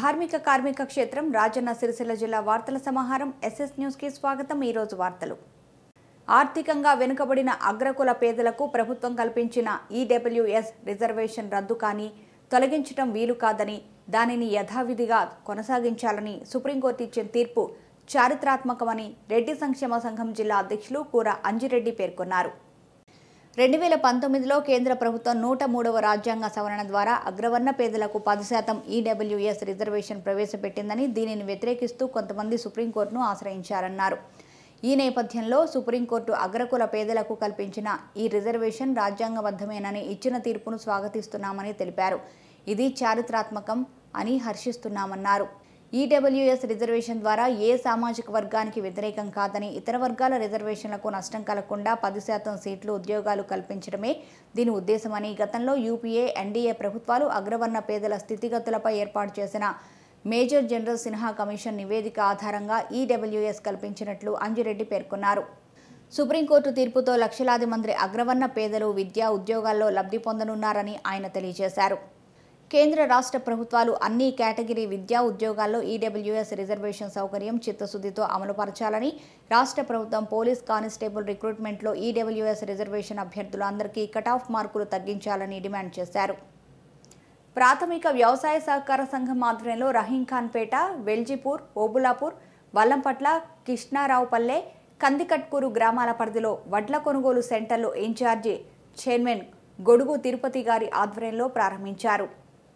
ధార్మిక కార్మిక క్షేత్రం రాజన్న సిరిసిల్ల జిల్లా వార్తల సమాహారం ఎస్ఎస్ న్యూస్కి స్వాగతం ఈరోజు వార్తలు ఆర్థికంగా వెనుకబడిన అగ్రకుల పేదలకు ప్రభుత్వం కల్పించిన ఈడబ్ల్యూఎస్ రిజర్వేషన్ రద్దు కానీ తొలగించడం వీలు కాదని దానిని యథావిధిగా కొనసాగించాలని సుప్రీంకోర్టు ఇచ్చిన తీర్పు చారిత్రాత్మకమని రెడ్డి సంక్షేమ సంఘం జిల్లా అధ్యక్షులు కూర అంజిరెడ్డి పేర్కొన్నారు రెండు వేల పంతొమ్మిదిలో కేంద్ర ప్రభుత్వం నూట మూడవ రాజ్యాంగ సవరణ ద్వారా అగ్రవర్ణ పేదలకు పది శాతం ఈడబ్ల్యూఎస్ రిజర్వేషన్ ప్రవేశపెట్టిందని దీనిని వ్యతిరేకిస్తూ కొంతమంది సుప్రీంకోర్టును ఆశ్రయించారన్నారు ఈ నేపథ్యంలో సుప్రీంకోర్టు అగ్రకుల పేదలకు కల్పించిన ఈ రిజర్వేషన్ రాజ్యాంగబద్ధమేనని ఇచ్చిన తీర్పును స్వాగతిస్తున్నామని తెలిపారు ఇది చారిత్రాత్మకం అని హర్షిస్తున్నామన్నారు ఈడబ్ల్యూఎస్ రిజర్వేషన్ ద్వారా ఏ సామాజిక వర్గానికి వ్యతిరేకం కాదని ఇతర వర్గాల రిజర్వేషన్లకు నష్టం కలగకుండా పది శాతం సీట్లు ఉద్యోగాలు కల్పించడమే దీని ఉద్దేశమని గతంలో యూపీఏ ఎన్డీఏ ప్రభుత్వాలు అగ్రవర్ణ పేదల స్థితిగతులపై ఏర్పాటు చేసిన మేజర్ జనరల్ సిన్హా కమిషన్ నివేదిక ఆధారంగా ఈడబ్ల్యూఎస్ కల్పించినట్లు అంజిరెడ్డి పేర్కొన్నారు సుప్రీంకోర్టు తీర్పుతో లక్షలాది మంది అగ్రవర్ణ పేదలు విద్యా ఉద్యోగాల్లో లబ్ధి పొందనున్నారని ఆయన తెలియజేశారు కేంద్ర రాష్ట్ర ప్రభుత్వాలు అన్ని కేటగిరీ విద్యా ఉద్యోగాల్లో ఈడబ్ల్యూఎస్ రిజర్వేషన్ సౌకర్యం చిత్తశుద్ధితో అమలుపరచాలని రాష్ట్ర ప్రభుత్వం పోలీస్ కానిస్టేబుల్ రిక్రూట్మెంట్లో ఈడబ్ల్యూఎస్ రిజర్వేషన్ అభ్యర్థులు అందరికీ కటాఫ్ మార్కులు తగ్గించాలని డిమాండ్ చేశారు ప్రాథమిక వ్యవసాయ సహకార సంఘం ఆధ్వర్యంలో రహీంఖాన్పేట వెల్జిపూర్ ఓబులాపూర్ వల్లంపట్ల కృష్ణారావుపల్లె కందికట్కూరు గ్రామాల పరిధిలో వడ్ల కొనుగోలు సెంటర్లు ఇన్ఛార్జి చైర్మన్ గొడుగు తిరుపతి గారి ఆధ్వర్యంలో ప్రారంభించారు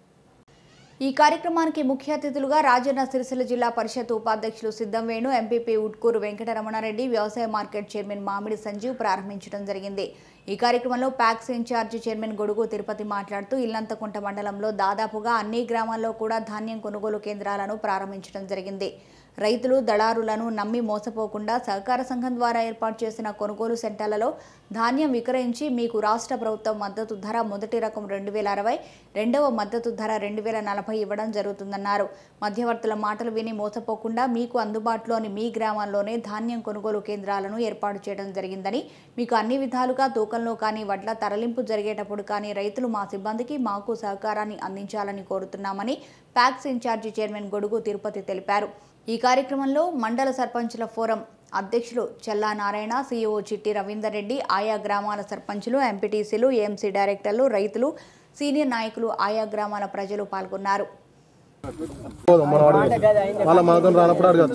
ఈ కార్యక్రమానికి ముఖ్య అతిథులుగా రాజన్న సిరిసిల్ల జిల్లా పరిషత్ ఉపాధ్యక్షులు సిద్ధం వేణు ఎంపీపీ ఉట్కూరు వెంకటరమణారెడ్డి వ్యవసాయ మార్కెట్ చైర్మన్ మామిడి సంజీవ్ ప్రారంభించడం జరిగింది ఈ కార్యక్రమంలో ప్యాక్స్ ఇన్ఛార్జ్ చైర్మన్ గొడుగు తిరుపతి మాట్లాడుతూ ఇల్లంతకుంట మండలంలో దాదాపుగా అన్ని గ్రామాల్లో కూడా ధాన్యం కొనుగోలు కేంద్రాలను ప్రారంభించడం జరిగింది రైతులు దళారులను నమ్మి మోసపోకుండా సహకార సంఘం ద్వారా ఏర్పాటు చేసిన కొనుగోలు సెంటర్లలో ధాన్యం విక్రయించి మీకు రాష్ట్ర ప్రభుత్వం మద్దతు ధర మొదటి రకం రెండు వేల అరవై రెండవ మద్దతు ధర రెండు వేల నలభై ఇవ్వడం జరుగుతుందన్నారు మధ్యవర్తుల మాటలు విని మోసపోకుండా మీకు అందుబాటులోని మీ గ్రామాల్లోనే ధాన్యం కొనుగోలు కేంద్రాలను ఏర్పాటు చేయడం జరిగిందని మీకు అన్ని విధాలుగా తూకంలో కానీ వడ్ల తరలింపు జరిగేటప్పుడు కానీ రైతులు మా సిబ్బందికి మాకు సహకారాన్ని అందించాలని కోరుతున్నామని ప్యాక్స్ ఇన్ఛార్జి చైర్మన్ గొడుగు తిరుపతి తెలిపారు ఈ కార్యక్రమంలో మండల సర్పంచుల ఫోరం అధ్యక్షులు చెల్లా నారాయణ సీఈఓ చిట్టి రవీందర్ రెడ్డి ఆయా గ్రామాల సర్పంచులు ఎంపీటీసీలు ఏఎంసీ డైరెక్టర్లు రైతులు సీనియర్ నాయకులు ఆయా గ్రామాల ప్రజలు పాల్గొన్నారు మన వాడు వాళ్ళ మనతో రానప్పుడు అడగచ్చు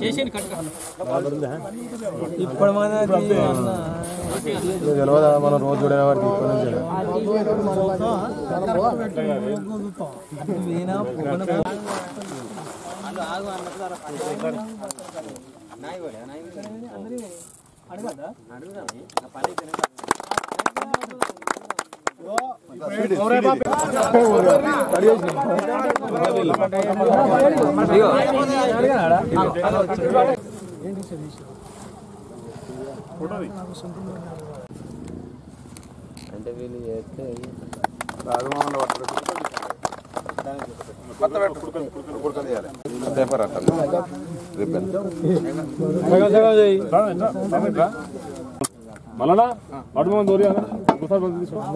ఇప్పుడు మనది నీకు తెలియదా మనం రోజు చూడే వాడికి ఇప్పటి నుంచి వీణా పొగన మళ్ళా అటు మనం దూరి ఒకసారి బంద్ తీసుకో.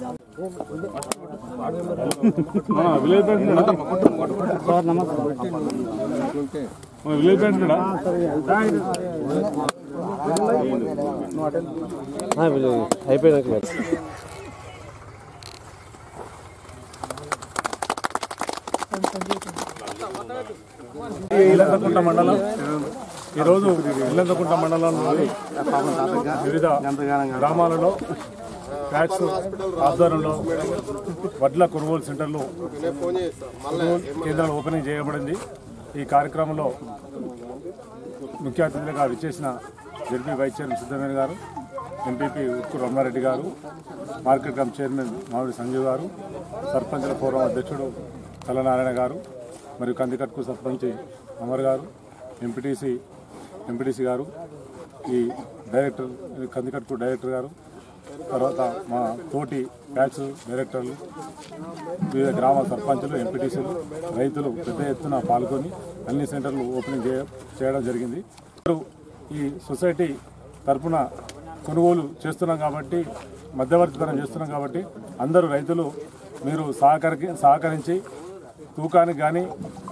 మన విలేజ్ బ్యాంక్ ఉన్నాడా? మన విలేజ్ బ్యాంక్ ఉన్నాడా? అయిపోయినాక ఇల్లంతకుంట మండలం ఈరోజు ఇల్లంతకుంట మండలంలోని వివిధ గ్రామాలలో ట్యాక్స్ ఆధ్వర్యంలో వడ్ల కొనుగోలు సెంటర్లు కొనుగోలు కేంద్రాలు ఓపెనింగ్ చేయబడింది ఈ కార్యక్రమంలో ముఖ్య అతిథులుగా విచ్చేసిన జడ్పీ వైస్ చైర్మన్ సిద్ధమేన గారు ఎంపీపీ ఉత్తు రమణారెడ్డి గారు మార్కెట్ కమ్ చైర్మన్ మామిడి సంజీవ్ గారు సర్పంచుల ఫోరం అధ్యక్షుడు తలనారాయణ గారు మరియు కందికట్కు సర్పంచ్ అమర్ గారు ఎంపీటీసీ ఎంపీటీసీ గారు ఈ డైరెక్టర్ కందికట్కు డైరెక్టర్ గారు తర్వాత మా తోటి ట్యాక్స్ డైరెక్టర్లు వివిధ గ్రామ సర్పంచులు ఎంపీటీసీలు రైతులు పెద్ద ఎత్తున పాల్గొని అన్ని సెంటర్లు ఓపెనింగ్ చేయ చేయడం జరిగింది ఈ సొసైటీ తరపున కొనుగోలు చేస్తున్నాం కాబట్టి మధ్యవర్తితనం చేస్తున్నాం కాబట్టి అందరూ రైతులు మీరు సహకరికి సహకరించి తూకానికి కానీ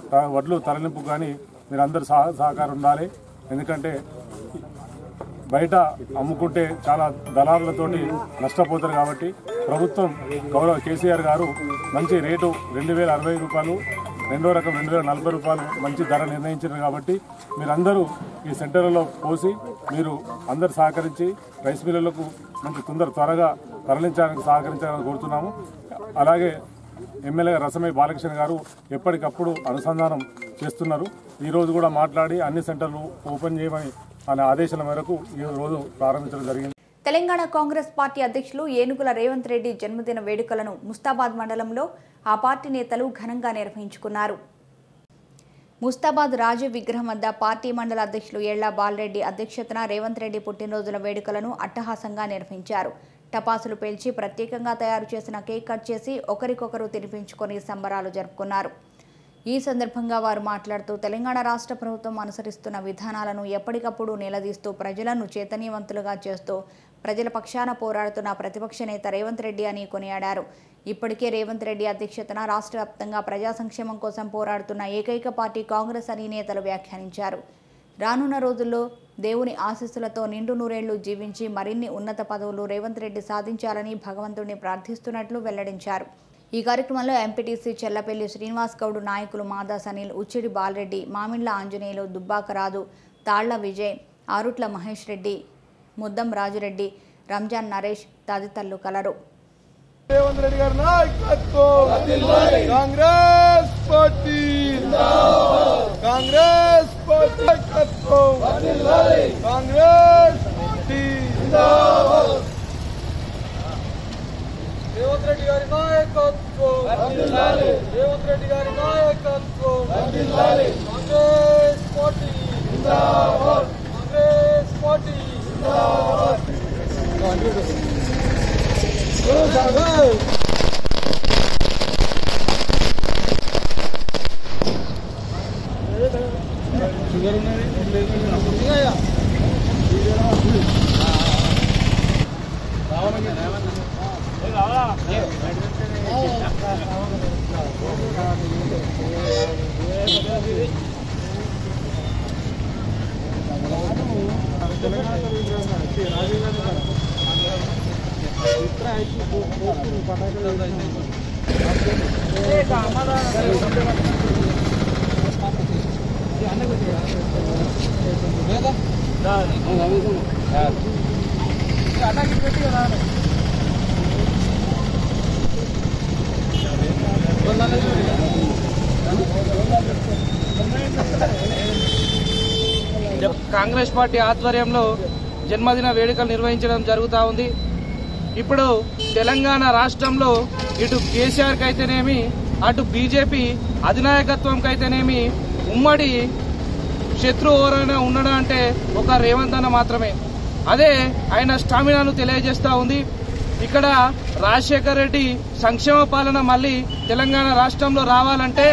త- వడ్లు తరలింపు కానీ మీరు అందరు సహ సహకారం ఉండాలి ఎందుకంటే బయట అమ్ముకుంటే చాలా దళారులతోటి నష్టపోతారు కాబట్టి ప్రభుత్వం గౌరవ కేసీఆర్ గారు మంచి రేటు రెండు వేల అరవై రూపాయలు రెండో రకం రెండు వేల నలభై రూపాయలు మంచి ధర నిర్ణయించారు కాబట్టి మీరందరూ ఈ సెంటర్లలో పోసి మీరు అందరు సహకరించి రైస్ మిల్లులకు మంచి తొందర త్వరగా తరలించడానికి సహకరించాలని కోరుతున్నాము అలాగే ఎమ్మెల్యే రసమై బాలకృష్ణ గారు ఎప్పటికప్పుడు అనుసంధానం చేస్తున్నారు ఈ రోజు కూడా మాట్లాడి అన్ని సెంటర్లు ఓపెన్ చేయమని అనే ఆదేశాల మేరకు ఈ రోజు ప్రారంభించడం జరిగింది తెలంగాణ కాంగ్రెస్ పార్టీ అధ్యక్షులు ఏనుగుల రేవంత్ రెడ్డి జన్మదిన వేడుకలను ముస్తాబాద్ మండలంలో ఆ పార్టీ నేతలు ఘనంగా నిర్వహించుకున్నారు ముస్తాబాద్ రాజు విగ్రహం వద్ద పార్టీ మండల అధ్యక్షులు ఏళ్ల బాలరెడ్డి అధ్యక్షతన రేవంత్ రెడ్డి పుట్టినరోజుల వేడుకలను అట్టహాసంగా నిర్వహించారు టపాసులు పేల్చి ప్రత్యేకంగా తయారు చేసిన కేక్ కట్ చేసి ఒకరికొకరు తినిపించుకొని సంబరాలు జరుపుకున్నారు ఈ సందర్భంగా వారు మాట్లాడుతూ తెలంగాణ రాష్ట్ర ప్రభుత్వం అనుసరిస్తున్న విధానాలను ఎప్పటికప్పుడు నిలదీస్తూ ప్రజలను చైతన్యవంతులుగా చేస్తూ ప్రజల పక్షాన పోరాడుతున్న ప్రతిపక్ష నేత రేవంత్ రెడ్డి అని కొనియాడారు ఇప్పటికే రేవంత్ రెడ్డి అధ్యక్షతన రాష్ట్ర వ్యాప్తంగా ప్రజా సంక్షేమం కోసం పోరాడుతున్న ఏకైక పార్టీ కాంగ్రెస్ అని నేతలు వ్యాఖ్యానించారు రానున్న రోజుల్లో దేవుని ఆశీస్సులతో నిండు నూరేళ్లు జీవించి మరిన్ని ఉన్నత పదవులు రేవంత్ రెడ్డి సాధించాలని భగవంతుడిని ప్రార్థిస్తున్నట్లు వెల్లడించారు ఈ కార్యక్రమంలో ఎంపీటీసీ చెల్లపల్లి శ్రీనివాస్ గౌడ్ నాయకులు మాదాస్ అనిల్ ఉచ్చిడి బాలరెడ్డి మామిండ్ల ఆంజనేయులు దుబ్బాకరాజు తాళ్ల విజయ్ ఆరుట్ల మహేష్ రెడ్డి ముద్దం రాజురెడ్డి రంజాన్ నరేష్ తదితరులు కలరు రేవంత్ రెడ్డి గారి నాయకత్వం కాంగ్రెస్ పార్టీ కాంగ్రెస్ పార్టీ నాయకత్వం కాంగ్రెస్ పార్టీ రేవంత్ రెడ్డి గారి నాయకత్వం రేవంత్ రెడ్డి గారి నాయకత్వం Congress party Congress party Congress party ఆధ్వర్యంలో జన్మదిన వేడుకలు నిర్వహించడం జరుగుతూ ఉంది ఇప్పుడు తెలంగాణ రాష్ట్రంలో ఇటు కేసీఆర్కి అయితేనేమి అటు బీజేపీ అధినాయకత్వంకి అయితేనేమి ఉమ్మడి శత్రువు ఎవరైనా ఉన్నాడా అంటే ఒక రేవంత్ అన్న మాత్రమే అదే ఆయన స్టామినాను తెలియజేస్తూ ఉంది ఇక్కడ రాజశేఖర్ రెడ్డి సంక్షేమ పాలన మళ్ళీ తెలంగాణ రాష్ట్రంలో రావాలంటే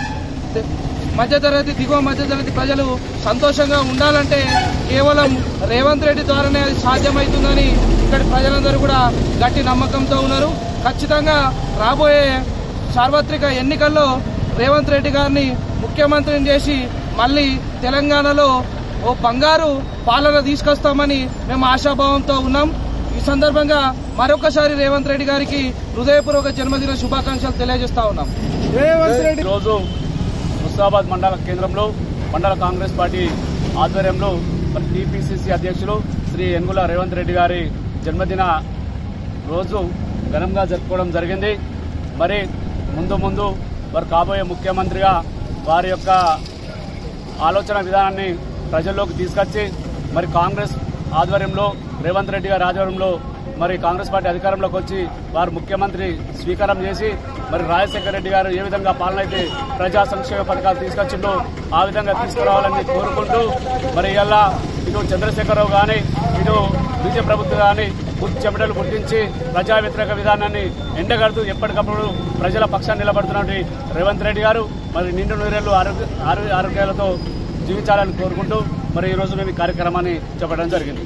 మధ్యతరగతి దిగువ మధ్యతరగతి ప్రజలు సంతోషంగా ఉండాలంటే కేవలం రేవంత్ రెడ్డి ద్వారానే అది సాధ్యమవుతుందని ఇక్కడి ప్రజలందరూ కూడా గట్టి నమ్మకంతో ఉన్నారు ఖచ్చితంగా రాబోయే సార్వత్రిక ఎన్నికల్లో రేవంత్ రెడ్డి గారిని ముఖ్యమంత్రిని చేసి మళ్ళీ తెలంగాణలో ఓ బంగారు పాలన తీసుకొస్తామని మేము ఆశాభావంతో ఉన్నాం ఈ సందర్భంగా మరొకసారి రేవంత్ రెడ్డి గారికి హృదయపూర్వక జన్మదిన శుభాకాంక్షలు తెలియజేస్తా ఉన్నాం ఈరోజు ముస్తాబాద్ మండల కేంద్రంలో మండల కాంగ్రెస్ పార్టీ ఆధ్వర్యంలో మరి టీపీసీసీ అధ్యక్షులు శ్రీ ఎన్గుల రేవంత్ రెడ్డి గారి జన్మదిన రోజు ఘనంగా జరుపుకోవడం జరిగింది మరి ముందు ముందు వారు కాబోయే ముఖ్యమంత్రిగా వారి యొక్క ఆలోచన విధానాన్ని ప్రజల్లోకి తీసుకొచ్చి మరి కాంగ్రెస్ ఆధ్వర్యంలో రేవంత్ రెడ్డి గారి ఆధ్వర్యంలో మరి కాంగ్రెస్ పార్టీ అధికారంలోకి వచ్చి వారు ముఖ్యమంత్రి స్వీకారం చేసి మరి రాజశేఖర రెడ్డి గారు ఏ విధంగా పాలన అయితే ప్రజా సంక్షేమ పథకాలు తీసుకొచ్చిందో ఆ విధంగా తీసుకురావాలని కోరుకుంటూ మరి ఇలా ఇటు చంద్రశేఖరరావు కానీ ఇటు బీజేపీ ప్రభుత్వం కానీ చెమటలు గుర్తించి ప్రజా వ్యతిరేక విధానాన్ని ఎండగడుతూ ఎప్పటికప్పుడు ప్రజల పక్షాన్ని నిలబడుతున్నటువంటి రేవంత్ రెడ్డి గారు మరి నిండు నూరేళ్లు ఆరోగ్య ఆరోగ్య- ఆరోగ్యాలతో జీవించాలని కోరుకుంటూ మరి ఈ రోజు మేము ఈ కార్యక్రమాన్ని చెప్పడం జరిగింది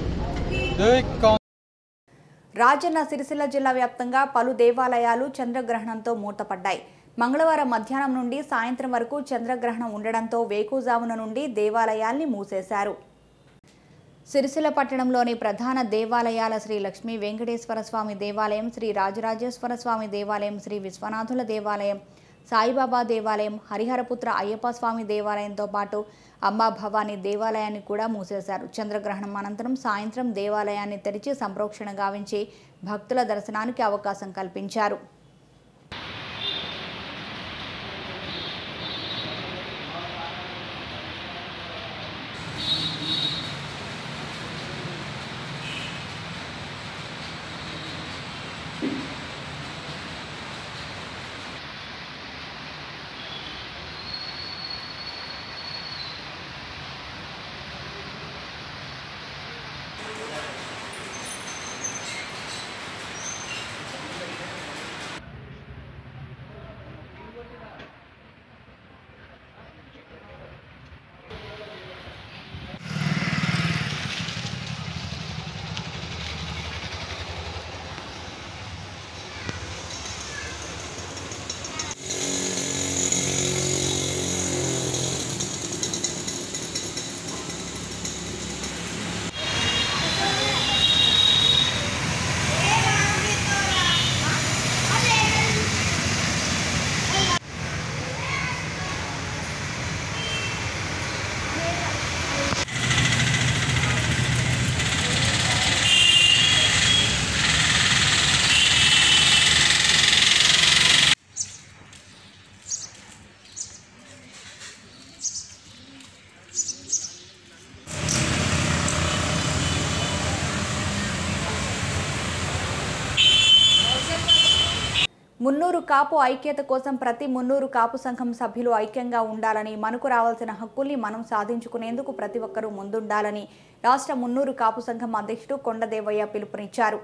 రాజన్న సిరిసిల్ల జిల్లా వ్యాప్తంగా పలు దేవాలయాలు చంద్రగ్రహణంతో మూతపడ్డాయి మంగళవారం మధ్యాహ్నం నుండి సాయంత్రం వరకు చంద్రగ్రహణం ఉండడంతో వేకుజామున నుండి దేవాలయాల్ని మూసేశారు సిరిసిల్ల పట్టణంలోని ప్రధాన దేవాలయాల శ్రీ లక్ష్మీ వెంకటేశ్వర స్వామి దేవాలయం శ్రీ రాజరాజేశ్వర స్వామి దేవాలయం శ్రీ విశ్వనాథుల దేవాలయం సాయిబాబా దేవాలయం హరిహరపుత్ర అయ్యప్ప స్వామి దేవాలయంతో పాటు అంబా భవానీ దేవాలయాన్ని కూడా మూసేశారు చంద్రగ్రహణం అనంతరం సాయంత్రం దేవాలయాన్ని తెరిచి సంప్రోక్షణ గావించి భక్తుల దర్శనానికి అవకాశం కల్పించారు మున్నూరు కాపు ఐక్యత కోసం ప్రతి మున్నూరు కాపు సంఘం సభ్యులు ఐక్యంగా ఉండాలని మనకు రావాల్సిన హక్కుల్ని మనం సాధించుకునేందుకు ప్రతి ఒక్కరూ ముందుండాలని రాష్ట్ర మున్నూరు కాపు సంఘం అధ్యక్షుడు కొండదేవయ్య పిలుపునిచ్చారు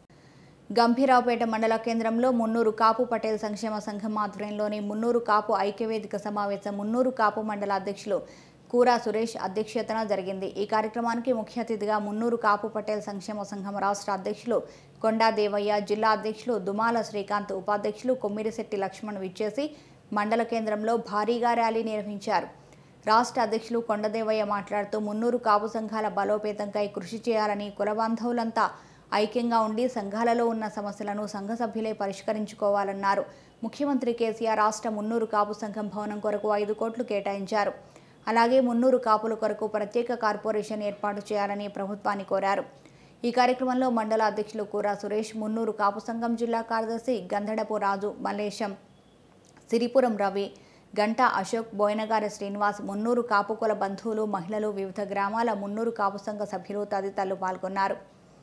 గంభీరావుపేట మండల కేంద్రంలో మున్నూరు కాపు పటేల్ సంక్షేమ సంఘం ఆధ్వర్యంలోని మున్నూరు కాపు ఐక్యవేదిక సమావేశం మున్నూరు కాపు మండల అధ్యక్షులు కూరా సురేష్ అధ్యక్షతన జరిగింది ఈ కార్యక్రమానికి ముఖ్య అతిథిగా మున్నూరు కాపు పటేల్ సంక్షేమ సంఘం రాష్ట్ర అధ్యక్షులు కొండా దేవయ్య జిల్లా అధ్యక్షులు దుమాల శ్రీకాంత్ ఉపాధ్యక్షులు కొమ్మిరిశెట్టి లక్ష్మణ్ విచ్చేసి మండల కేంద్రంలో భారీగా ర్యాలీ నిర్వహించారు రాష్ట్ర అధ్యక్షులు కొండదేవయ్య మాట్లాడుతూ మున్నూరు కాపు సంఘాల బలోపేతంకై కృషి చేయాలని కులబాంధవులంతా ఐక్యంగా ఉండి సంఘాలలో ఉన్న సమస్యలను సంఘ సభ్యులే పరిష్కరించుకోవాలన్నారు ముఖ్యమంత్రి కేసీఆర్ రాష్ట్ర మున్నూరు కాపు సంఘం భవనం కొరకు ఐదు కోట్లు కేటాయించారు అలాగే మున్నూరు కాపుల కొరకు ప్రత్యేక కార్పొరేషన్ ఏర్పాటు చేయాలని ప్రభుత్వాన్ని కోరారు ఈ కార్యక్రమంలో మండల అధ్యక్షులు కూరా సురేష్ మున్నూరు కాపు సంఘం జిల్లా కార్యదర్శి గంధడపు రాజు మల్లేశం సిరిపురం రవి గంటా అశోక్ బోయనగారి శ్రీనివాస్ మున్నూరు కాపు కుల బంధువులు మహిళలు వివిధ గ్రామాల మున్నూరు కాపు సంఘ సభ్యులు తదితరులు పాల్గొన్నారు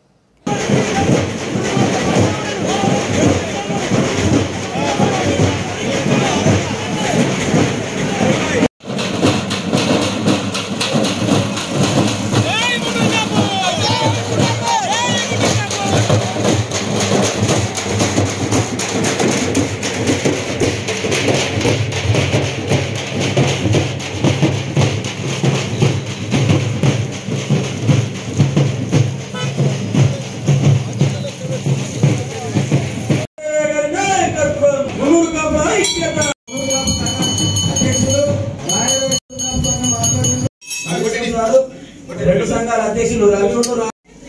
రెండు సంఘాల అధ్యక్షులు రవి ఉన్నారు.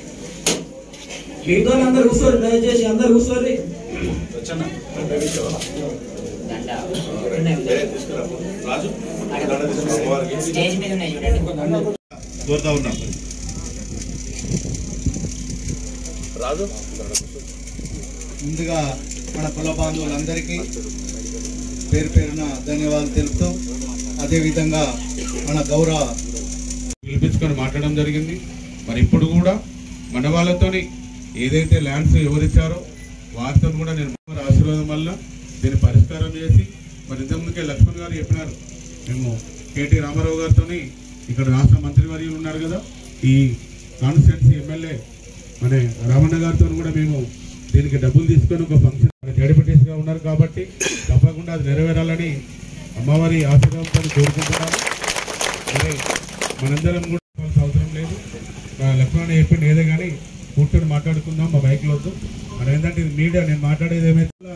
మిగతా అందరు కూర్చోరు దయచేసి అందరు కూర్చోరి కోరుతా ఉన్నాం ముందుగా మన కుల బాంధవులందరికీ పేరు పేరున ధన్యవాదాలు తెలుపుతూ అదేవిధంగా మన గౌరవ పిలిపించుకొని మాట్లాడడం జరిగింది మరి ఇప్పుడు కూడా మన వాళ్ళతోని ఏదైతే ల్యాండ్స్ ఎవరిచ్చారో వారితో కూడా నేను వారి ఆశీర్వాదం వల్ల దీన్ని పరిష్కారం చేసి మరి ఇంతకుముందుకే లక్ష్మణ్ గారు చెప్పినారు మేము కేటీ రామారావు గారితో ఇక్కడ రాష్ట్ర మంత్రివర్యులు ఉన్నారు కదా ఈ కాన్స్టిట్యున్సీ ఎమ్మెల్యే మన రామన్న గారితో కూడా మేము దీనికి డబ్బులు తీసుకొని ఒక ఫంక్షన్ డెడిపటీస్గా ఉన్నారు కాబట్టి తప్పకుండా అది నెరవేరాలని అమ్మవారి ఆశీర్వాదంతో కోరుకుంటున్నాను మరి మనందరం కూడా చెప్పాల్సిన అవసరం లేదు ఆ లక్ష్మణ్ చెప్పింది ఏదే కానీ కూర్చొని మాట్లాడుకుందాం మా బైక్లో వద్దు మరి ఏంటంటే ఇది మీడియా నేను మాట్లాడేది ఏమైతే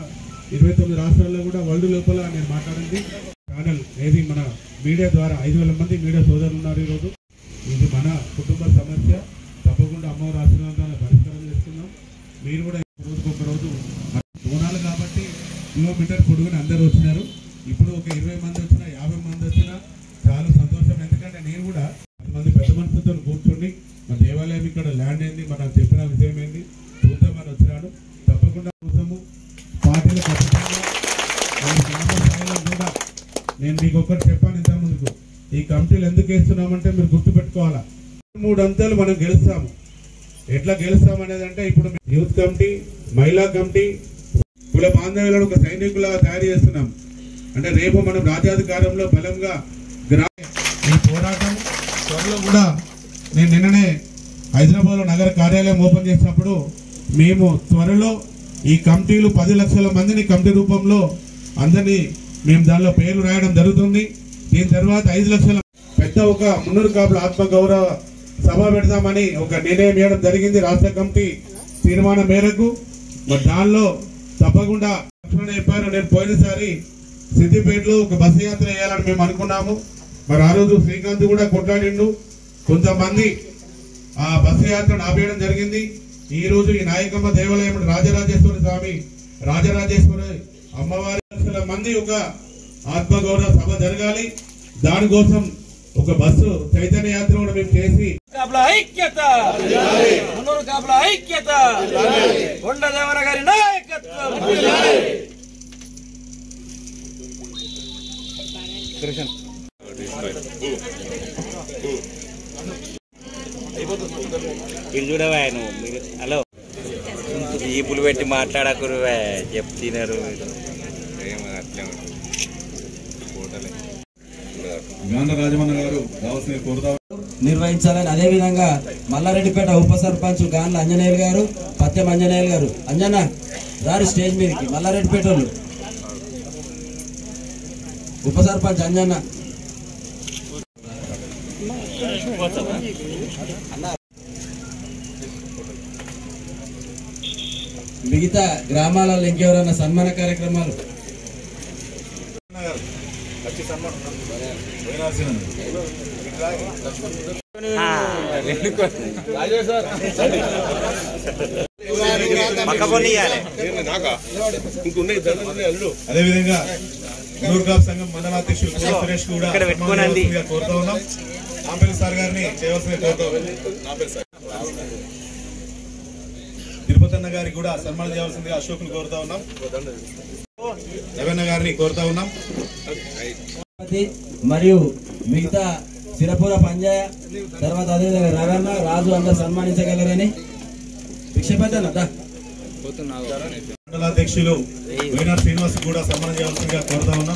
ఇరవై తొమ్మిది రాష్ట్రాల్లో కూడా వరల్డ్ లోపల నేను మాట్లాడింది ఛానల్ ఏది మన మీడియా ద్వారా ఐదు వేల మంది మీడియా సోదరులు ఉన్నారు ఈరోజు ఇది మన కుటుంబ సమస్య తప్పకుండా అమ్మవారి ఆశీర్వాదాన్ని పరిష్కారం చేస్తున్నాం మీరు కూడా రోజుకొక రోజు మన బోనాలు కాబట్టి కిలోమీటర్ పొడుగుని అందరూ వచ్చినారు ఇప్పుడు ఒక ఇరవై మంది వచ్చినా యాభై మంది వచ్చినా చాలా సంతోషం ఎందుకంటే నేను కూడా పది మంది పెద్ద మనుషులతో కూర్చొని మన దేవాలయం ఇక్కడ ల్యాండ్ ఏంది మన చెప్పిన విషయం ఏంది చూద్దామని వచ్చినాడు తప్పకుండా కోసము పార్టీలు ఖచ్చితంగా నేను గ్రామ స్థాయిలో కూడా నేను మీకు ఒక్కటి చెప్పాను ఇంత ముందుకు ఈ కమిటీలు ఎందుకు వేస్తున్నామంటే మీరు గుర్తుపెట్టుకోవాలా మూడు అంతాలు మనం గెలుస్తాము ఎట్లా గెలుస్తాం అనేది అంటే ఇప్పుడు యూత్ కమిటీ మహిళా కమిటీ కుల బాంధవ్యులను ఒక సైనికులుగా తయారు చేస్తున్నాం అంటే రేపు మనం రాజ్యాధికారంలో బలంగా గ్రా ఈ పోరాటం త్వరలో కూడా నేను నిన్ననే హైదరాబాద్లో నగర కార్యాలయం ఓపెన్ చేసినప్పుడు మేము త్వరలో ఈ కమిటీలు పది లక్షల మందిని కమిటీ రూపంలో అందరినీ మేము దానిలో పేర్లు రాయడం జరుగుతుంది దీని తర్వాత ఐదు లక్షల పెద్ద ఒక మున్నూరు కాపుల ఆత్మ గౌరవ సభ పెడదామని ఒక నిర్ణయం చేయడం జరిగింది రాష్ట్ర కమిటీ తీర్మానం మేరకు మరి దానిలో తప్పకుండా లక్ష్మణ చెప్పారు నేను పోయినసారి సిద్దిపేటలో ఒక బస్సు యాత్ర చేయాలని మేము అనుకున్నాము మరి ఆ రోజు శ్రీకాంత్ కూడా కొట్లాడిండు కొంతమంది ఆ బస్సు యాత్రను ఆపేయడం జరిగింది ఈ రోజు ఈ నాయకమ్మ దేవాలయం రాజరాజేశ్వరి స్వామి రాజరాజేశ్వరి అమ్మవారి లక్షల మంది ఒక ఆత్మగౌరవ సభ జరగాలి దానికోసం ఒక బస్సు చైతన్య యాత్ర కూడా మేము చేసి కాపుల ఐక్యత మున్నూరు కాపుల ఐక్యత కొండదేవర గారి నాయకత్వం ఇది చూడవా నువ్వు మీరు హలో ఈపులు పెట్టి మాట్లాడకురువే చెప్తున్నారు గాంధ రాజమన్న గారు రావాల్సిన కోరుతా నిర్వహించాలని అదేవిధంగా మల్లారెడ్డిపేట ఉప సర్పంచ్ గాన్ల అంజనేయులు గారు పత్యం అంజనేయులు గారు అంజన్న రారు స్టేజ్ మీదకి మల్లారెడ్డిపేట వాళ్ళు ఉప సర్పంచ్ అంజన్న మిగతా గ్రామాలలో ఇంకెవరైనా సన్మాన కార్యక్రమాలు పక్క కొన్ని ఇవ్వాలి అదేవిధంగా నూరు కాప్ సంఘం మండల అధ్యక్షులు కుమార్ సురేష్ కూడా ఇక్కడ పెట్టుకోనండి. సన్మానించవలసిందిగా కోరుతా ఉన్నాం ఆంబేల్ సార్ గారిని చేయవలసిన కోరుతా ఉన్నాం. తిరుపతి అన్న గారికి కూడా సన్మానం చేయవలసిందిగా అశోక్ కోరుతా ఉన్నాం రవీణ గారిని కోరుతా ఉన్నాం తిరుపతి మరియు మిగతా సిరపుర పంజాయ తర్వాత అదేవిధంగా రవణ రాజు అందరు సన్మానించగలరని భిక్షపతి దా మండల అధ్యక్షులు వేనా శ్రీనివాస్ కూడా సన్మానం చేయవలసిందిగా కోరుతా ఉన్నాం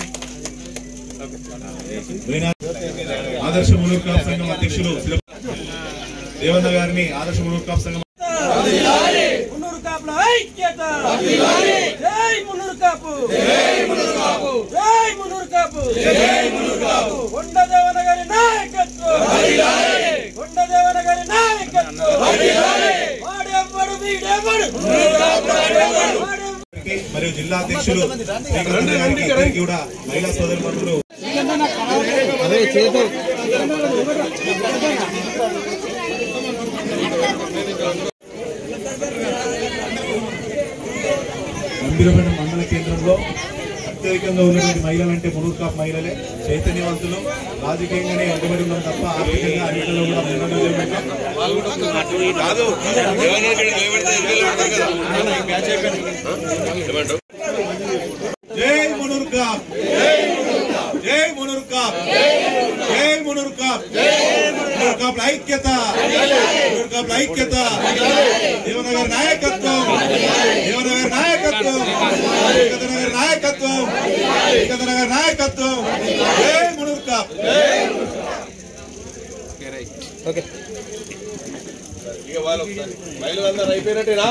వేనా ఆదర్శ మునూరు కాప్ సంఘం అధ్యక్షులు శిల- దేవన్న గారిని ఆదర్శ మునూరు కాప్ సంఘం మున్నూరు కాపుల ఐక్యత జై మున్నూరు కాపు జై మున్నూరు కాపు జై మున్నూరు కాపు జై మున్నూరు కాపు కొండదేవన గారి నాయకత్వం కొండదేవన గారి నాయకత్వం వాడెవ్వడు వీడెవ్వడు వాడెవ్వడు మరియు జిల్లా అధ్యక్షులు శ్రీకృష్ణ గారికి ఇద్దరికి కూడా మహిళా సోదరి మంత్రులు గంభీరమైన మండల కేంద్రంలో అత్యధికంగా ఉన్నటువంటి మహిళలు అంటే మునూరు కాపు మహిళలే చైతన్యవంతులు రాజకీయంగానే వెంటబడి ఉన్నారు తప్ప ఆర్థికంగా అన్నింటిలో కూడా ముందంజలో కాదు జై మునూరు కాప్ జై మునూరు కాప్ జై మునూరు కాప్ మునూరు కాపుల ఐక్యత మునూరు కాపుల ఐక్యత దేవనగర్ నాయకత్వం దేవనగర్ నాయకత్వం ఏకతనగర్ నాయకత్వం ఏకతనగర్ నాయకత్వం జై మునూరు కాప్ ఇక వాళ్ళు మహిళలందరూ అయిపోయినట్టేనా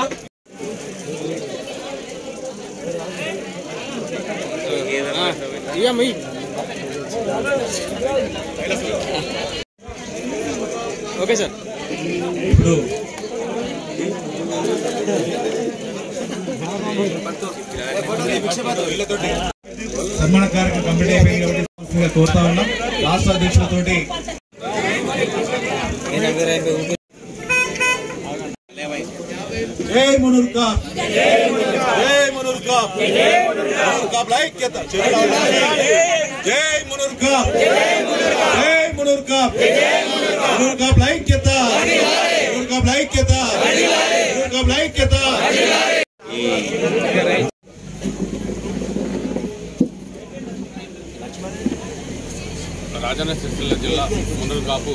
ఓకే సార్ ఇప్పుడు సన్మాన కార్యక్రమం కంప్లీట్ అయిపోయింది కాబట్టి సంస్థగా కోరుతా ఉన్నాం రాష్ట్ర అధ్యక్షులతోటి జై మునుర్కా జై మునుర్కా మునుర్కా ఐక్యత జై మునుర్కా జై మునుర్కా మునుర్కా ఐక్యత మునుర్కా ఐక్యత మునుర్కా ఐక్యత రాజన్న సిరిసిల్ల జిల్లా మునరు కాపు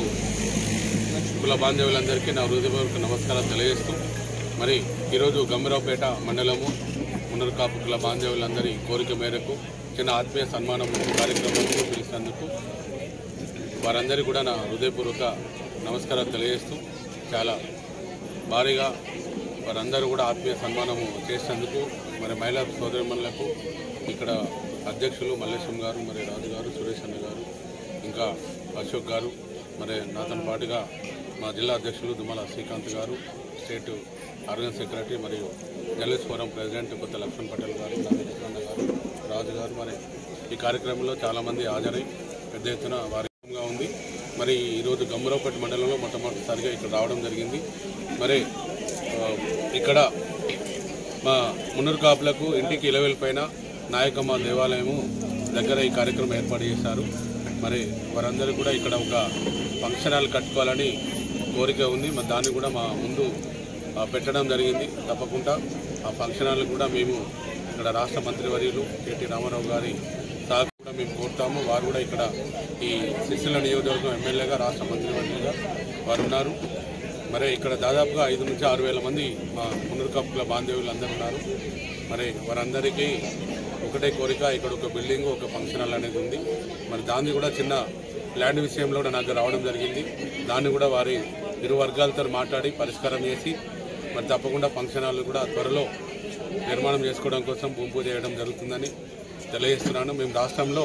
కుల బాంధవులందరికీ నా హృదయపూర్వక నమస్కారం తెలియజేస్తూ మరి ఈరోజు గంభీరావుపేట మండలము మునరు కాపు కుల బాంధవులందరి కోరిక మేరకు చిన్న ఆత్మీయ సన్మానం కార్యక్రమంలో పిలిచినందుకు వారందరికీ కూడా నా హృదయపూర్వక నమస్కారం తెలియజేస్తూ చాలా భారీగా వారందరూ కూడా ఆత్మీయ సన్మానము చేసినందుకు మరి మహిళా సోదరిమణులకు ఇక్కడ అధ్యక్షులు మల్లేశం గారు మరి రాజు గారు సురేష్ అన్న గారు ఇంకా అశోక్ గారు మరి నాతో పాటుగా మా జిల్లా అధ్యక్షులు దుమ్మల శ్రీకాంత్ గారు స్టేట్ ఆర్గన్ సెక్రటరీ మరియు journalist forum president Kotha Laxman Patel గారు నాగేశ్వరన్న గారు రాజు గారు మరి ఈ కార్యక్రమంలో చాలామంది హాజరై పెద్ద ఎత్తున వారిగా ఉంది మరి ఈరోజు గమ్మరావుపేట మండలంలో మొట్టమొదటిసారిగా ఇక్కడ రావడం జరిగింది మరి ఆ, ఇక్కడ మా మున్నూరు కాపులకు ఇంటికి ఇలవెల్ పైన నాయకమ్మ దేవాలయము దగ్గర ఈ కార్యక్రమం ఏర్పాటు చేశారు మరి వారందరూ కూడా ఇక్కడ ఒక ఫంక్షన్ హాల్ కట్టుకోవాలని కోరిక ఉంది మరి దాన్ని కూడా మా ముందు ఆ, పెట్టడం జరిగింది తప్పకుండా ఆ ఫంక్షన్ హాల్ కూడా మేము ఇక్కడ రాష్ట్ర మంత్రివర్యులు కేటీ రామారావు గారి సహకారం కూడా మేము కోరుతాము వారు కూడా ఇక్కడ ఈ సిరిసిల్ల నియోజకవర్గం ఎమ్మెల్యేగా రాష్ట్ర మంత్రివర్యులుగా వారు ఉన్నారు మరి ఇక్కడ దాదాపుగా ఐదు నుంచి ఆరు వేల మంది మా మున్నూరు కప్పుల బాంధవ్యులు అందరూ ఉన్నారు మరి వారందరికీ ఒకటే కోరిక ఇక్కడ ఒక బిల్డింగ్ ఒక ఫంక్షన్ హాల్ అనేది ఉంది మరి దాన్ని కూడా చిన్న ల్యాండ్ విషయంలో కూడా నాకు రావడం జరిగింది దాన్ని కూడా వారి ఇరు వర్గాలతో మాట్లాడి పరిష్కారం చేసి మరి తప్పకుండా ఫంక్షన్ హాల్ కూడా త్వరలో నిర్మాణం చేసుకోవడం కోసం భూమి పూజ చేయడం జరుగుతుందని తెలియజేస్తున్నాను మేము రాష్ట్రంలో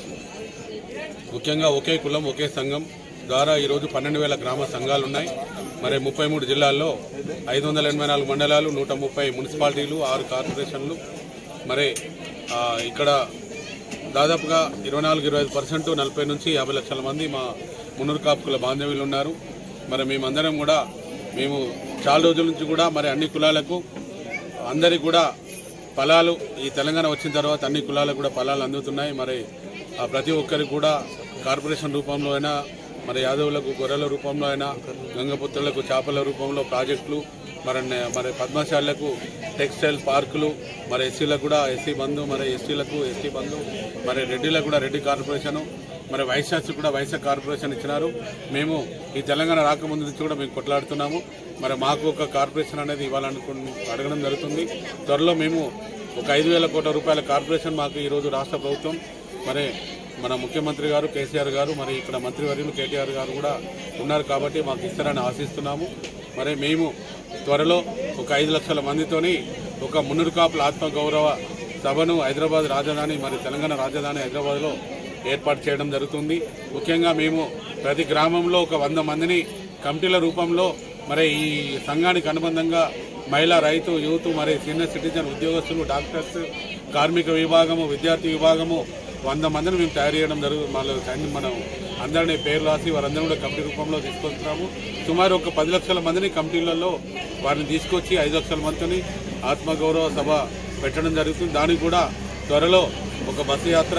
ముఖ్యంగా ఒకే కులం ఒకే సంఘం ద్వారా ఈరోజు పన్నెండు వేల గ్రామ సంఘాలు ఉన్నాయి మరి ముప్పై మూడు జిల్లాల్లో ఐదు వందల ఎనభై నాలుగు మండలాలు నూట ముప్పై మున్సిపాలిటీలు ఆరు కార్పొరేషన్లు మరి ఆ, ఇక్కడ దాదాపుగా ఇరవై నాలుగు ఇరవై ఐదు పర్సెంట్ నలభై నుంచి యాభై లక్షల మంది మా మున్నూరు కాపుకుల బాంధవ్యులు ఉన్నారు మరి మేమందరం కూడా మేము చాలా రోజుల నుంచి కూడా మరి అన్ని కులాలకు అందరికి కూడా ఫలాలు ఈ తెలంగాణ వచ్చిన తర్వాత అన్ని కులాలకు కూడా ఫలాలు అందుతున్నాయి మరి ఆ ప్రతి ఒక్కరికి కూడా కార్పొరేషన్ రూపంలో అయినా మరి యాదవులకు గొర్రెల రూపంలో అయినా గంగపుత్రులకు చేపల రూపంలో ప్రాజెక్టులు మరి నే- మరి పద్మశాలకు టెక్స్టైల్ పార్కులు మరి ఎస్సీలకు కూడా ఎస్సీ బంధు మరి ఎస్టీలకు ఎస్టీ బంధు మరి రెడ్డిలకు కూడా రెడ్డి కార్పొరేషను మరి వైశ్యాస్కి కూడా వైశ్య కార్పొరేషన్ ఇచ్చినారు మేము ఈ తెలంగాణ రాకముందు నుంచి కూడా మేము కొట్లాడుతున్నాము మరి మాకు ఒక కార్పొరేషన్ అనేది ఇవ్వాలనుకు అడగడం జరుగుతుంది త్వరలో మేము ఒక ఐదు వేల కోట్ల రూపాయల కార్పొరేషన్ మాకు ఈరోజు రాష్ట్ర ప్రభుత్వం మరి మన ముఖ్యమంత్రి గారు కేసీఆర్ గారు మరి ఇక్కడ మంత్రివర్యులు కేటీఆర్ గారు కూడా ఉన్నారు కాబట్టి మాకు ఇస్తారని ఆశిస్తున్నాము మరి మేము త్వరలో ఒక ఐదు లక్షల మందితోని ఒక మున్నూరు కాపుల ఆత్మగౌరవ సభను హైదరాబాద్ రాజధాని మరి తెలంగాణ రాజధాని హైదరాబాద్లో ఏర్పాటు చేయడం జరుగుతుంది ముఖ్యంగా మేము ప్రతి గ్రామంలో ఒక వంద మందిని కమిటీల రూపంలో మరి ఈ సంఘానికి అనుబంధంగా మహిళా రైతు యూత్ మరి సీనియర్ సిటిజన్ ఉద్యోగస్తులు డాక్టర్స్ కార్మిక విభాగము విద్యార్థి విభాగము వంద మందిని మేము తయారు చేయడం జరుగు మన మనం అందరినీ పేరు రాసి వారందరూ కూడా కమిటీ రూపంలో తీసుకొస్తున్నాము సుమారు ఒక పది లక్షల మందిని కమిటీలలో వారిని తీసుకొచ్చి ఐదు లక్షల మందిని ఆత్మగౌరవ సభ పెట్టడం జరుగుతుంది దానికి కూడా త్వరలో ఒక బస్సు యాత్ర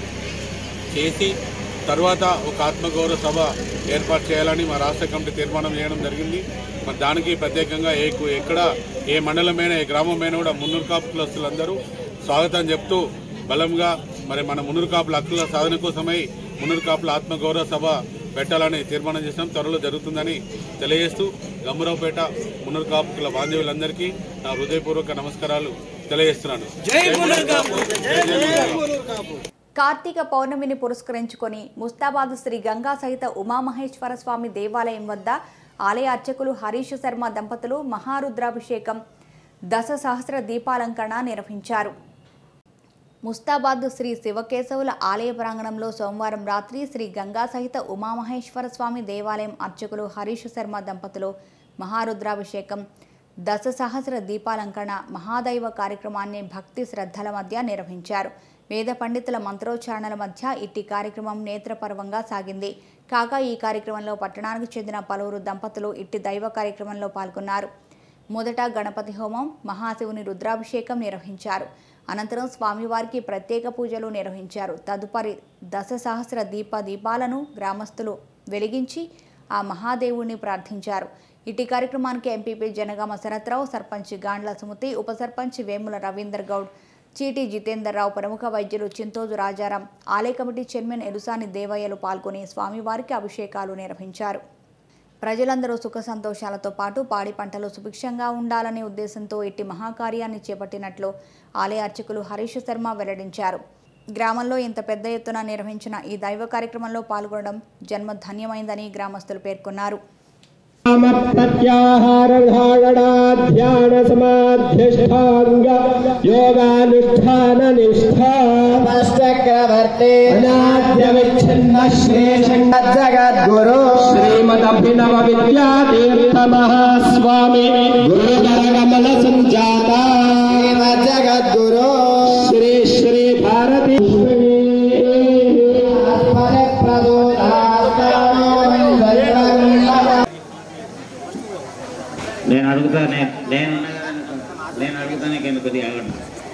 చేసి తర్వాత ఒక ఆత్మగౌరవ సభ ఏర్పాటు చేయాలని మా రాష్ట్ర కమిటీ తీర్మానం చేయడం జరిగింది మరి దానికి ప్రత్యేకంగా ఏ కు- ఎక్కడ ఏ మండలమైనా ఏ గ్రామమైనా కూడా మున్నూరు కాపు కులస్తులందరూ స్వాగతం చెప్తూ బలంగా మరి మన మున్నూరు కాపుల హక్కుల సాధన కోసమై మున్నూరు కాపుల ఆత్మగౌరవ సభ పెట్టాలని తీర్మానం చేసినాం త్వరలో జరుగుతుందని తెలియజేస్తూ గమ్మరావుపేట మున్నూరు కాపుల బాంధవులందరికీ నా హృదయపూర్వక నమస్కారాలు తెలియజేస్తున్నాను జై మున్నూరు కాపు. జై మున్నూరు కాపు. కార్తీక పౌర్ణమిని పురస్కరించుకొని ముస్తాబాద్ శ్రీ గంగా సహిత ఉమామహేశ్వర స్వామి దేవాలయం వద్ద ఆలయ అర్చకులు హరీష్ శర్మ దంపతులు మహారుద్రాభిషేకం దశ సహస్ర దీపాలంకరణ నిర్వహించారు ముస్తాబాద్ శ్రీ శివకేశవుల ఆలయ ప్రాంగణంలో సోమవారం రాత్రి శ్రీ గంగా సహిత ఉమామహేశ్వర స్వామి దేవాలయం అర్చకులు హరీష్ శర్మ దంపతులు మహారుద్రాభిషేకం దశ సహస్ర దీపాలంకరణ మహాదైవ కార్యక్రమాన్ని భక్తి శ్రద్ధల మధ్య నిర్వహించారు వేద పండితుల మంత్రోచ్చారణల మధ్య ఇట్టి కార్యక్రమం నేత్రపర్వంగా సాగింది కాగా ఈ కార్యక్రమంలో పట్టణానికి చెందిన పలువురు దంపతులు ఇట్టి దైవ కార్యక్రమంలో పాల్గొన్నారు మొదట గణపతి హోమం మహాశివుని రుద్రాభిషేకం నిర్వహించారు అనంతరం స్వామివారికి ప్రత్యేక పూజలు నిర్వహించారు తదుపరి దశ సహస్ర దీప దీపాలను గ్రామస్తులు వెలిగించి ఆ మహాదేవుణ్ణి ప్రార్థించారు ఇటీ కార్యక్రమానికి ఎంపీపీ జనగామ శరత్రావు సర్పంచ్ గాండ్ల సుమతి ఉప సర్పంచ్ వేముల రవీందర్ గౌడ్ చీటి జితేందర్ రావు ప్రముఖ వైద్యులు చింతోజు రాజారాం ఆలయ కమిటీ చైర్మన్ ఎలుసాని దేవయ్యలు పాల్గొని స్వామివారికి అభిషేకాలు నిర్వహించారు ప్రజలందరూ సుఖ సంతోషాలతో పాటు పాడి పంటలు సుభిక్షంగా ఉండాలనే ఉద్దేశంతో ఇట్టి మహాకార్యాన్ని చేపట్టినట్లు ఆలయ అర్చకులు హరీష్ శర్మ వెల్లడించారు గ్రామంలో ఇంత పెద్ద ఎత్తున నిర్వహించిన ఈ దైవ కార్యక్రమంలో పాల్గొనడం జన్మ ధన్యమైందని గ్రామస్తులు పేర్కొన్నారు ప్రత్యాహారధారణ సమాధ్యష్టాంగ యోగానుష్ఠాన నిష్ఠా చక్రవర్తి అనాద్య విచ్ఛిన్న శ్రేషంగ జగద్గురు శ్రీమదభినవ విద్యాతీర్థ మహాస్వామి గురుధర కమల సంజాత జగద్గురు శ్రీ శ్రీ భారతి నేను అడుగుతా నేను నేను నేను అడుగుతా నీకు ఎందుకు కొద్దిగా ఆగండి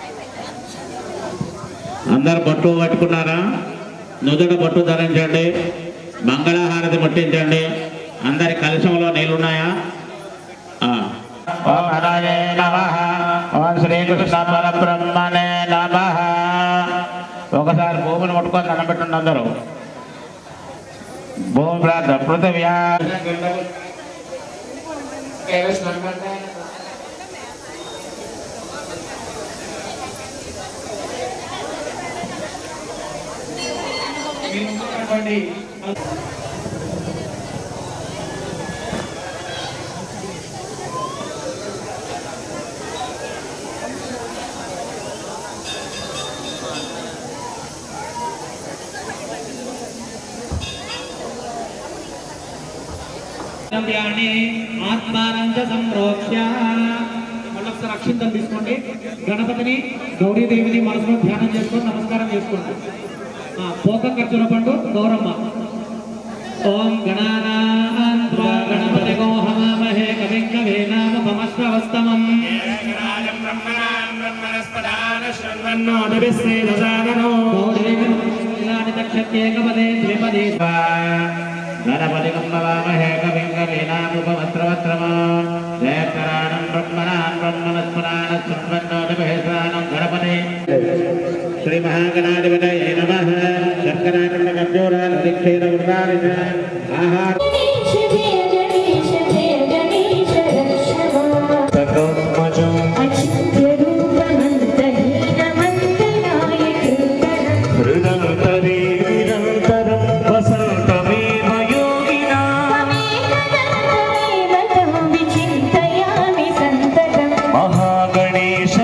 అందరు బొట్టు పట్టుకున్నారా నుదుట బొట్టు ధరించండి మంగళహారతి ముట్టించండి అందరి కలశంలో నీళ్ళున్నాయా ఆ. ఓం హరాయ నమః ఓం శ్రీకృష్ణ పరబ్రహ్మణే నమః ఒకసారి భూమిని ముట్టుకొని దండం పెట్టండి అందరూ భూమి ప్రార్థన పృథివ్యా కర్తవ్యాన్ని ఆత్మానంద సంప్రోక్ష్య మళ్ళొకసారి అక్షింతం తీసుకోండి గణపతిని గౌరీదేవిని మనసులో ధ్యానం చేసుకొని నమస్కారం చేసుకోండి ఆ, పోక ఖర్చుల పండు గౌరమ్మ ఓం గణానాన్వా గణపతి గోహమామహే కవిం కవీనామపమశ్రవస్తమం గౌరీదేవి దక్షత్యేకపదే ద్విపదే గణపతి కుమ్మవామహే కవిం కవీనాముపమస్త్రవస్త్రమా జయకరాణం బ్రహ్మణాన్ బ్రహ్మణస్మరాణ శృణ్వన్నోదమహేశ్వరాణం గణపతి శ్రీ మహాగణాధిపతయే నమః శర్కరాఖండ కర్జూరాలు దీక్షేణ వృదారిణ ఆహార మహాగణేశ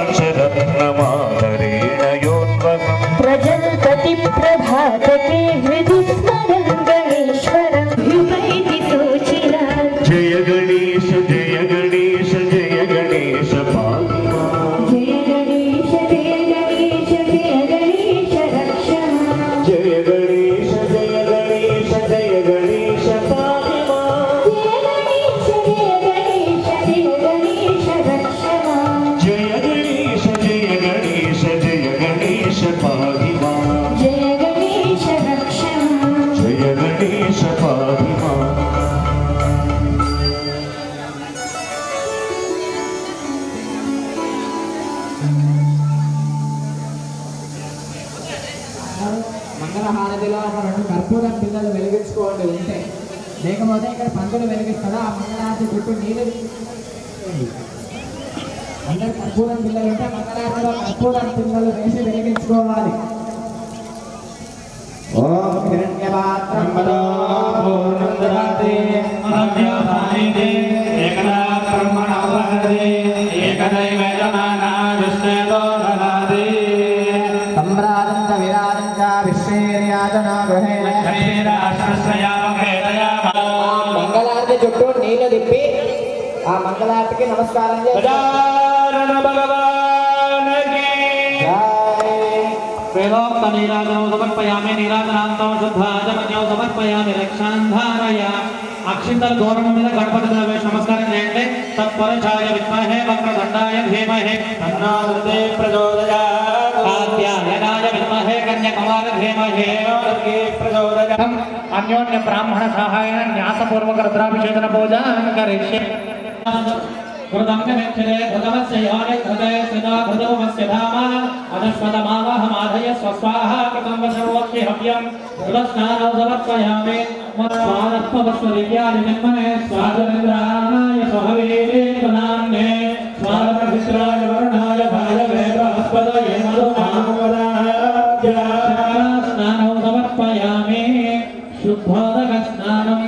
పంచరత్నమాదరేణయోన్వగం ప్రజల్పతి ప్రభాతకే హృది స్మరం గణేశ్వరం హృదయతి సోచిరా జయ గణేశ జయ గణేశ జయ గణేశ పాల్మా జయ గణేశ జయ గణేశ జయ గణేశ రక్షమా జయ గణేశ జయ గణేశ జయ గణేశ పాల్మా జయ గణేశ జయ గణేశ జయ గణేశ రక్షమా జయ గణేశ జయ గణేశ జయ గణేశ పాహిమా జయ గణేశ రక్షమా జయ గణేశ పాహిమా మంగళహారతిలో ఒక రెండు కర్పూరం పిల్లలు వెలిగించుకోండి ఉంటే లేకపోతే ఇక్కడ పంతులు వెలిగిస్తాడు ఆ మంగళహారతి చుట్టూ నీళ్ళు అందరు కర్పూరం పిల్లలు ఉంటే మంగళహారతిలో కర్పూరం పిల్లలు వేసి వెలిగించుకోవాలి ఓం హిరణ్యపాత్రం వదో పూర్ణం దదాతి మహవ్యాసాయితే ఏకదా బ్రహ్మణావహతే ఏకదైవ యజమానా విష్ణేదో దదాతి సంభ్రాతం చ విరాజం చ విశ్వేర్యాజన గృహే మంగళారతి చుట్టూ నీళ్లు తిప్పి ఆ మంగళార్తికి నమస్కారం చేసి వేదోక్త నీరాజనం సమర్పయామి నీరాజనాంతం శుద్ధాజమన్యం సమర్పయామి రక్షాంధారయ అక్షింతల దూరం మీద గణపతి దేవేశ్ నమస్కారం చేయండి తత్పరచాయ విద్మహే వక్రదండాయ ధీమహే తన్నాదే ప్రచోదయాత్ కాత్యాయనాయ విద్మహే కన్యాకుమార ధీమహే ప్రచోదయాత్ అన్యోన్య బ్రాహ్మణ సహాయన న్యాసపూర్వక రుద్రాభిషేకన పూజ కరిష్యే कृतङ्गमेक्षरे कृतमस्य योनि कृते स्थिता कृतमस्य धाम अनश्वतमावहमाधय स्वस्वाहा कृतं वशवोक्षि हव्यं कृतस्नानौ समर्पयामि स्वानत्मवस्वदिव्यादिजन्मने स्वादनिन्द्राय स्वहवे गुणान्ये स्वादप्रभित्राय वरुणाय भायवे बृहस्पतये मधुमावदाय स्नानौ समर्पयामि शुद्धोदकस्नानम्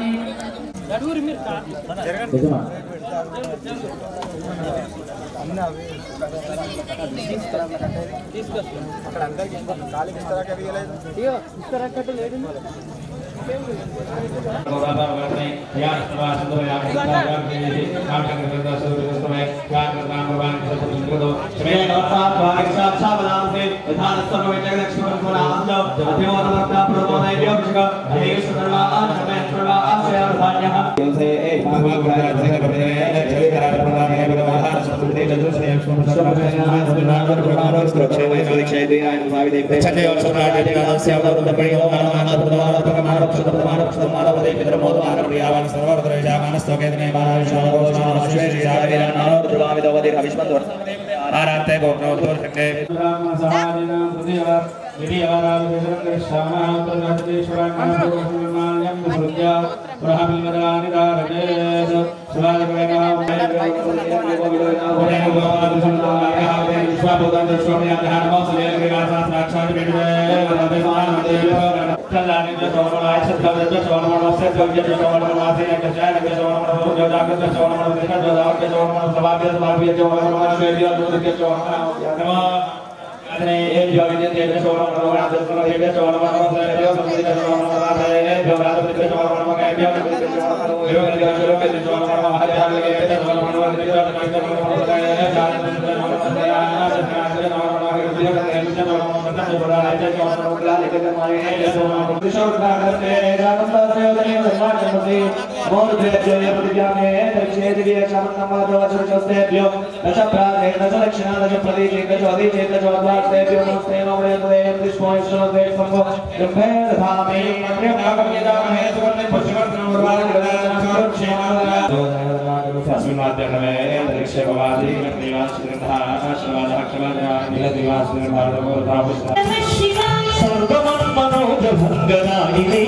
సర్వమన్మనోజభంగనాయిని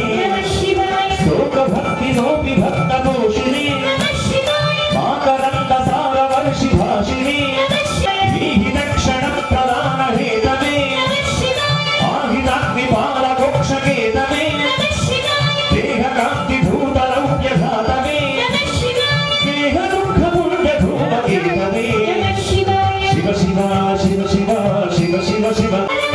శోకభక్తినోపి భక్తపోషిణి మాకరంద సారవర్షి భాషిణి వీహిదక్షణ ప్రదాన హేతమే ఆహితాగ్ని పాలకోక్షకేతమే దేహకాంతి భూతలౌక్యఘాతమే దేహ దుఃఖ పుణ్య ధూమకేతమే శివ శివ శివ శివ శివ శివ శివ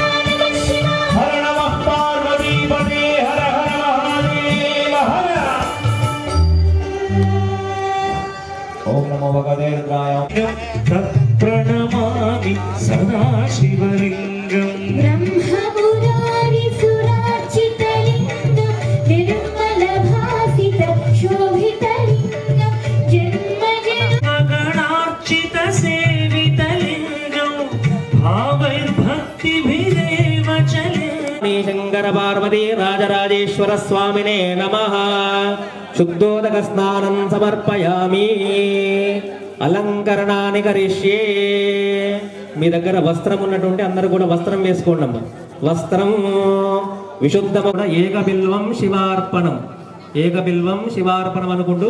హర నమః పార్వతీపతే హర హర మహాదేవ హర ఓం నమో భగవతే రుద్రాయ ప్రణమామి సదా శివలింగం బ్రహ్మపురారి సురార్చితలింగం నిర్మలభాసిత శోభితలింగం జన్మ గణార్చిత సేవితలింగం భావైర్భక్తిభిరేవ చలే శంకర పార్వతీ రాజరాజేశ్వర స్వామినే నమ శుద్ధోదక స్నానం సమర్పయామి అలంకరణాన్ని కరిష్యే మీ దగ్గర వస్త్రం ఉన్నటువంటి అందరూ కూడా వస్త్రం వేసుకోండి అమ్మా వస్త్రం విశుద్ధమైన ఏకబిల్వం శివార్పణం ఏకబిల్వం శివార్పణం అనుకుంటూ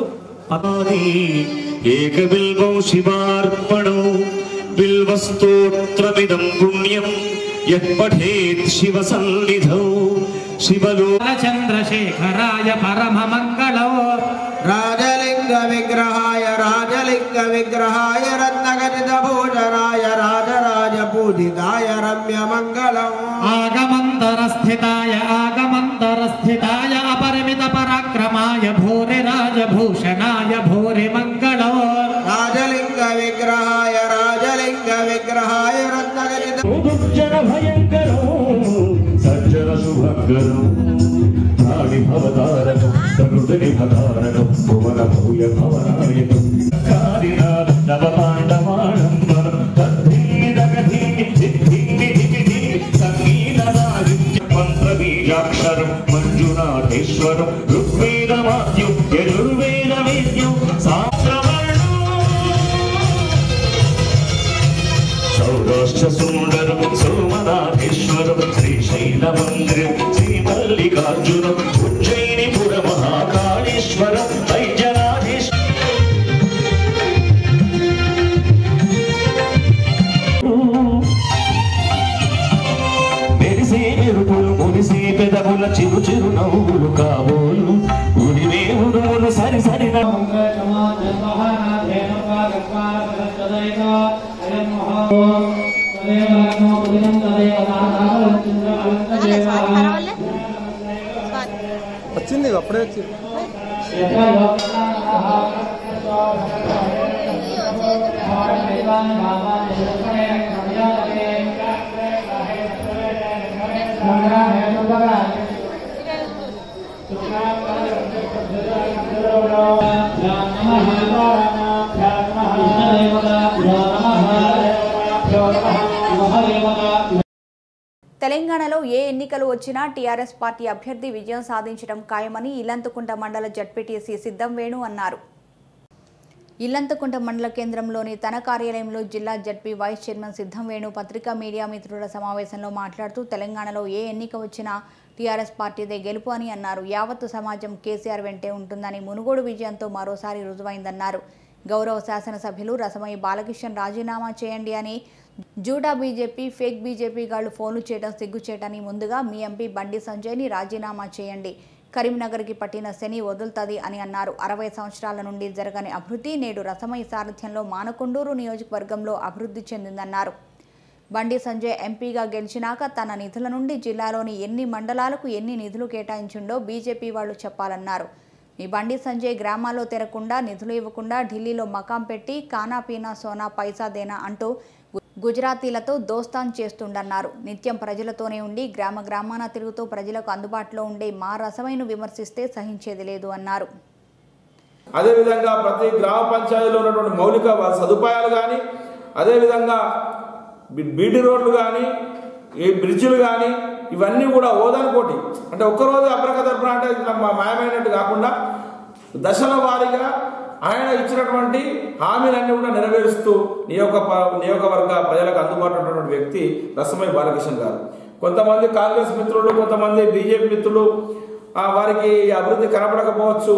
ఏకబిల్వౌ శివార్పణౌ బిల్వస్తోత్రమిదం పుణ్యం యః పఠేత్ శివ సన్నిధౌ శివలో చంద్రశేఖరాయ పరమ మంగళో రాజలింగ విగ్రహాయ రాజలింగ విగ్రహాయ రత్నగరిత భూషణాయ రాజరాజ పూజితాయ రమ్య మంగళం ఆగమంతర స్థితాయ ఆగమంతర స్థితాయ అపరిమిత పరాక్రమాయ భూరి రాజభూషణాయ భూరి మంగళో సుఖకారకం భువన భూయ భవనాయకం కారినాథ నవ పాండవాడంబరం తద్ధీదగధీమి సిద్ధిమి ధిమిధి సంగీతనాదిత్య మంత్రబీజాక్షరం మంజునాథేశ్వరం ఋగ్వేదమాద్యం యజుర్వేద వేద్యం శాస్త్రవర్ణం సౌరాష్ట్ర సుందరం సోమనాథేశ్వరం శ్రీశైలమందిరం శ్రీ మల్లికార్జునం ఉజ్జయినిపుర మహాకాళేశ్వరం వైద్యనాథేశ్వరం మెరిసే మెరుపులు మురిసే పెదవుల చిరు చిరు నవ్వులు కాబోలు ఉడివే ఉరుములు సరి సరి వచ్చింది అప్పుడే వచ్చింది తెలంగాణలో ఏ ఎన్నికలు వచ్చినా టీఆర్ఎస్ పార్టీ అభ్యర్థి విజయం సాధించడం ఖాయమని ఇల్లంతకుంట మండల జడ్పీటీసీ సిద్ధం వేణు అన్నారు ఇల్లంతకుంట మండల కేంద్రంలోని తన కార్యాలయంలో జిల్లా జడ్పీ వైస్ చైర్మన్ సిద్ధం వేణు పత్రికా మీడియా మిత్రుల సమావేశంలో మాట్లాడుతూ తెలంగాణలో ఏ ఎన్నిక వచ్చినా టీఆర్ఎస్ పార్టీదే గెలుపు అని అన్నారు యావత్తు సమాజం కేసీఆర్ వెంటే ఉంటుందని మునుగోడు విజయంతో మరోసారి రుజువైందన్నారు గౌరవ శాసనసభ్యులు రసమయ్య బాలకిషన్ రాజీనామా చేయండి అని జూడా బీజేపీ ఫేక్ బీజేపీ గాళ్లు ఫోన్లు చేయడం సిగ్గుచేటని ముందుగా మీ ఎంపీ బండి సంజయ్ని రాజీనామా చేయండి కరీంనగర్కి పట్టిన శని వదులుతుంది అని అన్నారు అరవై సంవత్సరాల నుండి జరగని అభివృద్ధి నేడు రసమయ్య సారథ్యంలో మానకొండూరు నియోజకవర్గంలో అభివృద్ధి చెందిందన్నారు బండి సంజయ్ ఎంపీగా గెలిచినాక తన నిధుల నుండి జిల్లాలోని ఎన్ని మండలాలకు ఎన్ని నిధులు కేటాయించిండో బీజేపీ వాళ్ళు చెప్పాలన్నారు మీ బండి సంజయ్ గ్రామాల్లో తిరగకుండా నిధులు ఇవ్వకుండా ఢిల్లీలో మకాం పెట్టి కానా పీనా సోనా పైసా దేనా అంటూ గుజరాతీలతో దోస్తాన్ చేస్తుండన్నారు నిత్యం ప్రజలతోనే ఉండి గ్రామ గ్రామాన తిరుగుతూ ప్రజలకు అందుబాటులో ఉండే మా రసమైన విమర్శిస్తే సహించేది లేదు అన్నారు అదేవిధంగా ప్రతి గ్రామ పంచాయతీలో ఉన్నటువంటి మౌలిక వ- సదుపాయాలు కానీ అదేవిధంగా బి- బీటీ రోడ్లు కానీ ఈ బ్రిడ్జిలు కానీ ఇవన్నీ కూడా ఓదానుకోటి అంటే ఒక్కరోజు అప్రకదర్పణ అంటే ఇట్లా మా- మాయమైనట్టు కాకుండా దశల వారీగా ఆయన ఇచ్చినటువంటి హామీలన్నీ కూడా నెరవేరుస్తూ నియోగ నియోగవర్గ ప్రజలకు అందుబాటులో ఉన్నటువంటి వ్యక్తి రసమయ్య బాలకిషన్ గారు కొంతమంది కాంగ్రెస్ మిత్రులు కొంతమంది బీజేపీ మిత్రులు ఆ, వారికి ఈ అభివృద్ధి కనపడకపోవచ్చు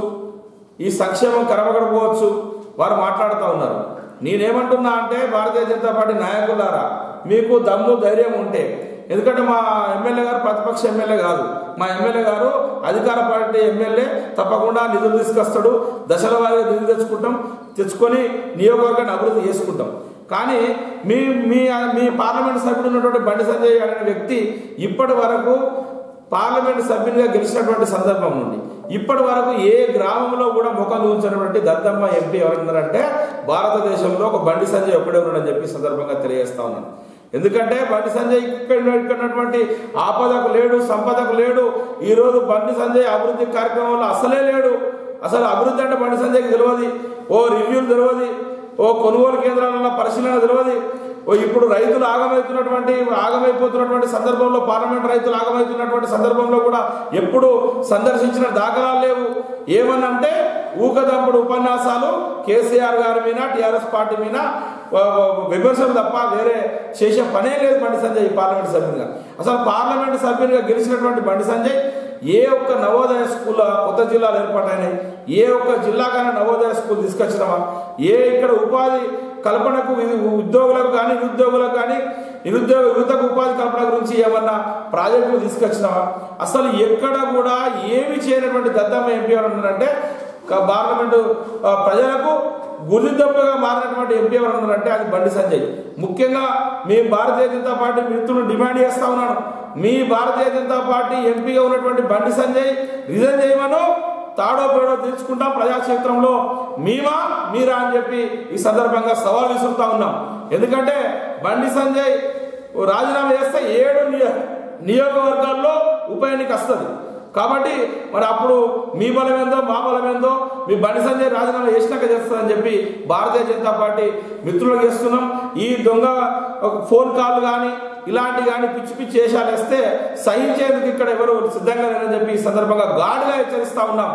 ఈ సంక్షేమం కనపడకపోవచ్చు వారు మాట్లాడుతూ ఉన్నారు నేనేమంటున్నా అంటే భారతీయ జనతా పార్టీ నాయకులారా మీకు దమ్ము ధైర్యం ఉంటే ఎందుకంటే మా ఎమ్మెల్యే గారు ప్రతిపక్ష ఎమ్మెల్యే కాదు మా ఎమ్మెల్యే గారు అధికార పార్టీ ఎమ్మెల్యే తప్పకుండా నిధులు తీసుకొస్తాడు దశల వారీగా నిధులు తెచ్చుకుంటాం తెచ్చుకొని నియోజకవర్గాన్ని అభివృద్ధి చేసుకుంటాం కానీ మీ మీ మీ పార్లమెంట్ సభ్యుడు ఉన్నటువంటి బండి సంజయ్ అనే వ్యక్తి ఇప్పటి వరకు పార్లమెంట్ సభ్యునిగా గెలిచినటువంటి సందర్భం నుండి ఇప్పటి వరకు ఏ గ్రామంలో కూడా ముఖం చూపించినటువంటి దద్దమ్మ ఎంపీ ఎవరున్నారంటే భారతదేశంలో ఒక బండి సంజయ్ ఒక్కడే ఉన్నాడని చెప్పి ఈ సందర్భంగా తెలియజేస్తా ఉన్నాను ఎందుకంటే బండి సంజయ్ ఇక్కడ ఇక్కడ ఉన్నటువంటి ఆపదకు లేడు సంపదకు లేడు ఈ రోజు బండి సంజయ్ అభివృద్ధి కార్యక్రమంలో అసలే లేడు అసలు అభివృద్ధి అంటే బండి సంజయ్కి తెలియదు ఓ రివ్యూలు తెలియదు ఓ కొనుగోలు కేంద్రాలలో పరిశీలన తెలియదు ఓ ఇప్పుడు రైతులు ఆగమవుతున్నటువంటి ఆగమైపోతున్నటువంటి సందర్భంలో పార్లమెంట్ రైతులు ఆగమవుతున్నటువంటి సందర్భంలో కూడా ఎప్పుడు సందర్శించిన దాఖలాలు లేవు ఏమనంటే ఊకదంపుడు ఉపన్యాసాలు కేసీఆర్ గారి మీద టీఆర్ఎస్ పార్టీ మీద ఆ, విమర్శలు తప్ప వేరే చేసే పనే లేదు బండి సంజయ్ ఈ పార్లమెంట్ సభ్యునిగా అసలు పార్లమెంట్ సభ్యునిగా గెలిచినటువంటి బండి సంజయ్ ఏ ఒక్క నవోదయ స్కూల్ కొత్త జిల్లాలు ఏర్పాటైనాయి ఏ ఒక్క జిల్లాకైనా నవోదయ స్కూల్ తీసుకొచ్చినామా ఏ ఇక్కడ ఉపాధి కల్పనకు ఇది ఉద్యోగులకు కానీ నిరుద్యోగులకు కానీ నిరుద్యోగ యువతకు ఉపాధి కల్పన గురించి ఏమన్నా ప్రాజెక్టులు తీసుకొచ్చినావా అసలు ఎక్కడ కూడా ఏమి చేయనటువంటి దద్దమ్మ ఎంపీ ఎవరు ఉన్నారంటే క- పార్లమెంటు ఆ, ప్రజలకు గురిదెబ్బగా మారినటువంటి ఎంపీ ఎవరు ఉన్నారంటే అది బండి సంజయ్ ముఖ్యంగా మీ భారతీయ జనతా పార్టీ మిత్రులు డిమాండ్ చేస్తా ఉన్నాను మీ భారతీయ జనతా పార్టీ ఎంపీగా ఉన్నటువంటి బండి సంజయ్ రిజైన్ చేయమను తాడో పేడో తీర్చుకుంటాం ప్రజాక్షేత్రంలో మీమా మీరా అని చెప్పి ఈ సందర్భంగా సవాల్ విసురుతా ఉన్నాం ఎందుకంటే బండి సంజయ్ రాజీనామా చేస్తే ఏడు నియ- నియోజకవర్గాల్లో ఉప ఎన్నిక వస్తుంది కాబట్టి మరి అప్పుడు మీ బలం ఏందో మా బలం ఏందో మీ బండి సంజయ్ రాజీనామా చేసినాక చేస్తుందని చెప్పి భారతీయ జనతా పార్టీ మిత్రులకు చేస్తున్నాం ఈ దొంగ ఒక ఫోన్ కాల్ కానీ ఇలాంటి కానీ పిచ్చి పిచ్చి వేషాలు వేస్తే సహించేందుకు ఇక్కడ ఎవరు సిద్ధంగా లేరని చెప్పి ఈ సందర్భంగా ఘాటుగా హెచ్చరిస్తా ఉన్నాం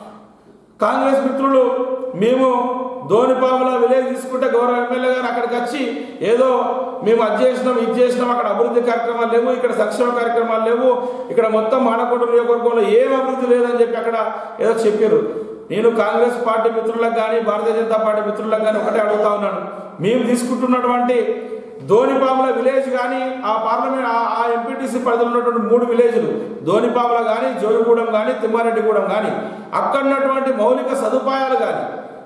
కాంగ్రెస్ మిత్రులు మేము ధోనిపాముల విలేజ్ తీసుకుంటే గౌరవ ఎమ్మెల్యే గారు అక్కడికి వచ్చి ఏదో మేము అది చేసినాం ఇది చేసినాం అక్కడ అభివృద్ధి కార్యక్రమాలు లేవు ఇక్కడ సంక్షేమ కార్యక్రమాలు లేవు ఇక్కడ మొత్తం మానకోట నియోజకవర్గంలో ఏం అభివృద్ధి లేదని చెప్పి అక్కడ ఏదో చెప్పారు నేను కాంగ్రెస్ పార్టీ మిత్రులకు కానీ భారతీయ జనతా పార్టీ మిత్రులకు కానీ ఒకటే అడుగుతా ఉన్నాను మేము తీసుకుంటున్నటువంటి ధోనిపాముల విలేజ్ కానీ ఆ పార్లమెంట్ ఆ- ఆ ఎంపీటీసీ పరిధిలో ఉన్నటువంటి మూడు విలేజ్లు ధోనిపాముల కానీ జోగిగూడెం కానీ తిమ్మారెడ్డిగూడెం కానీ అక్కడ ఉన్నటువంటి మౌలిక సదుపాయాలు కానీ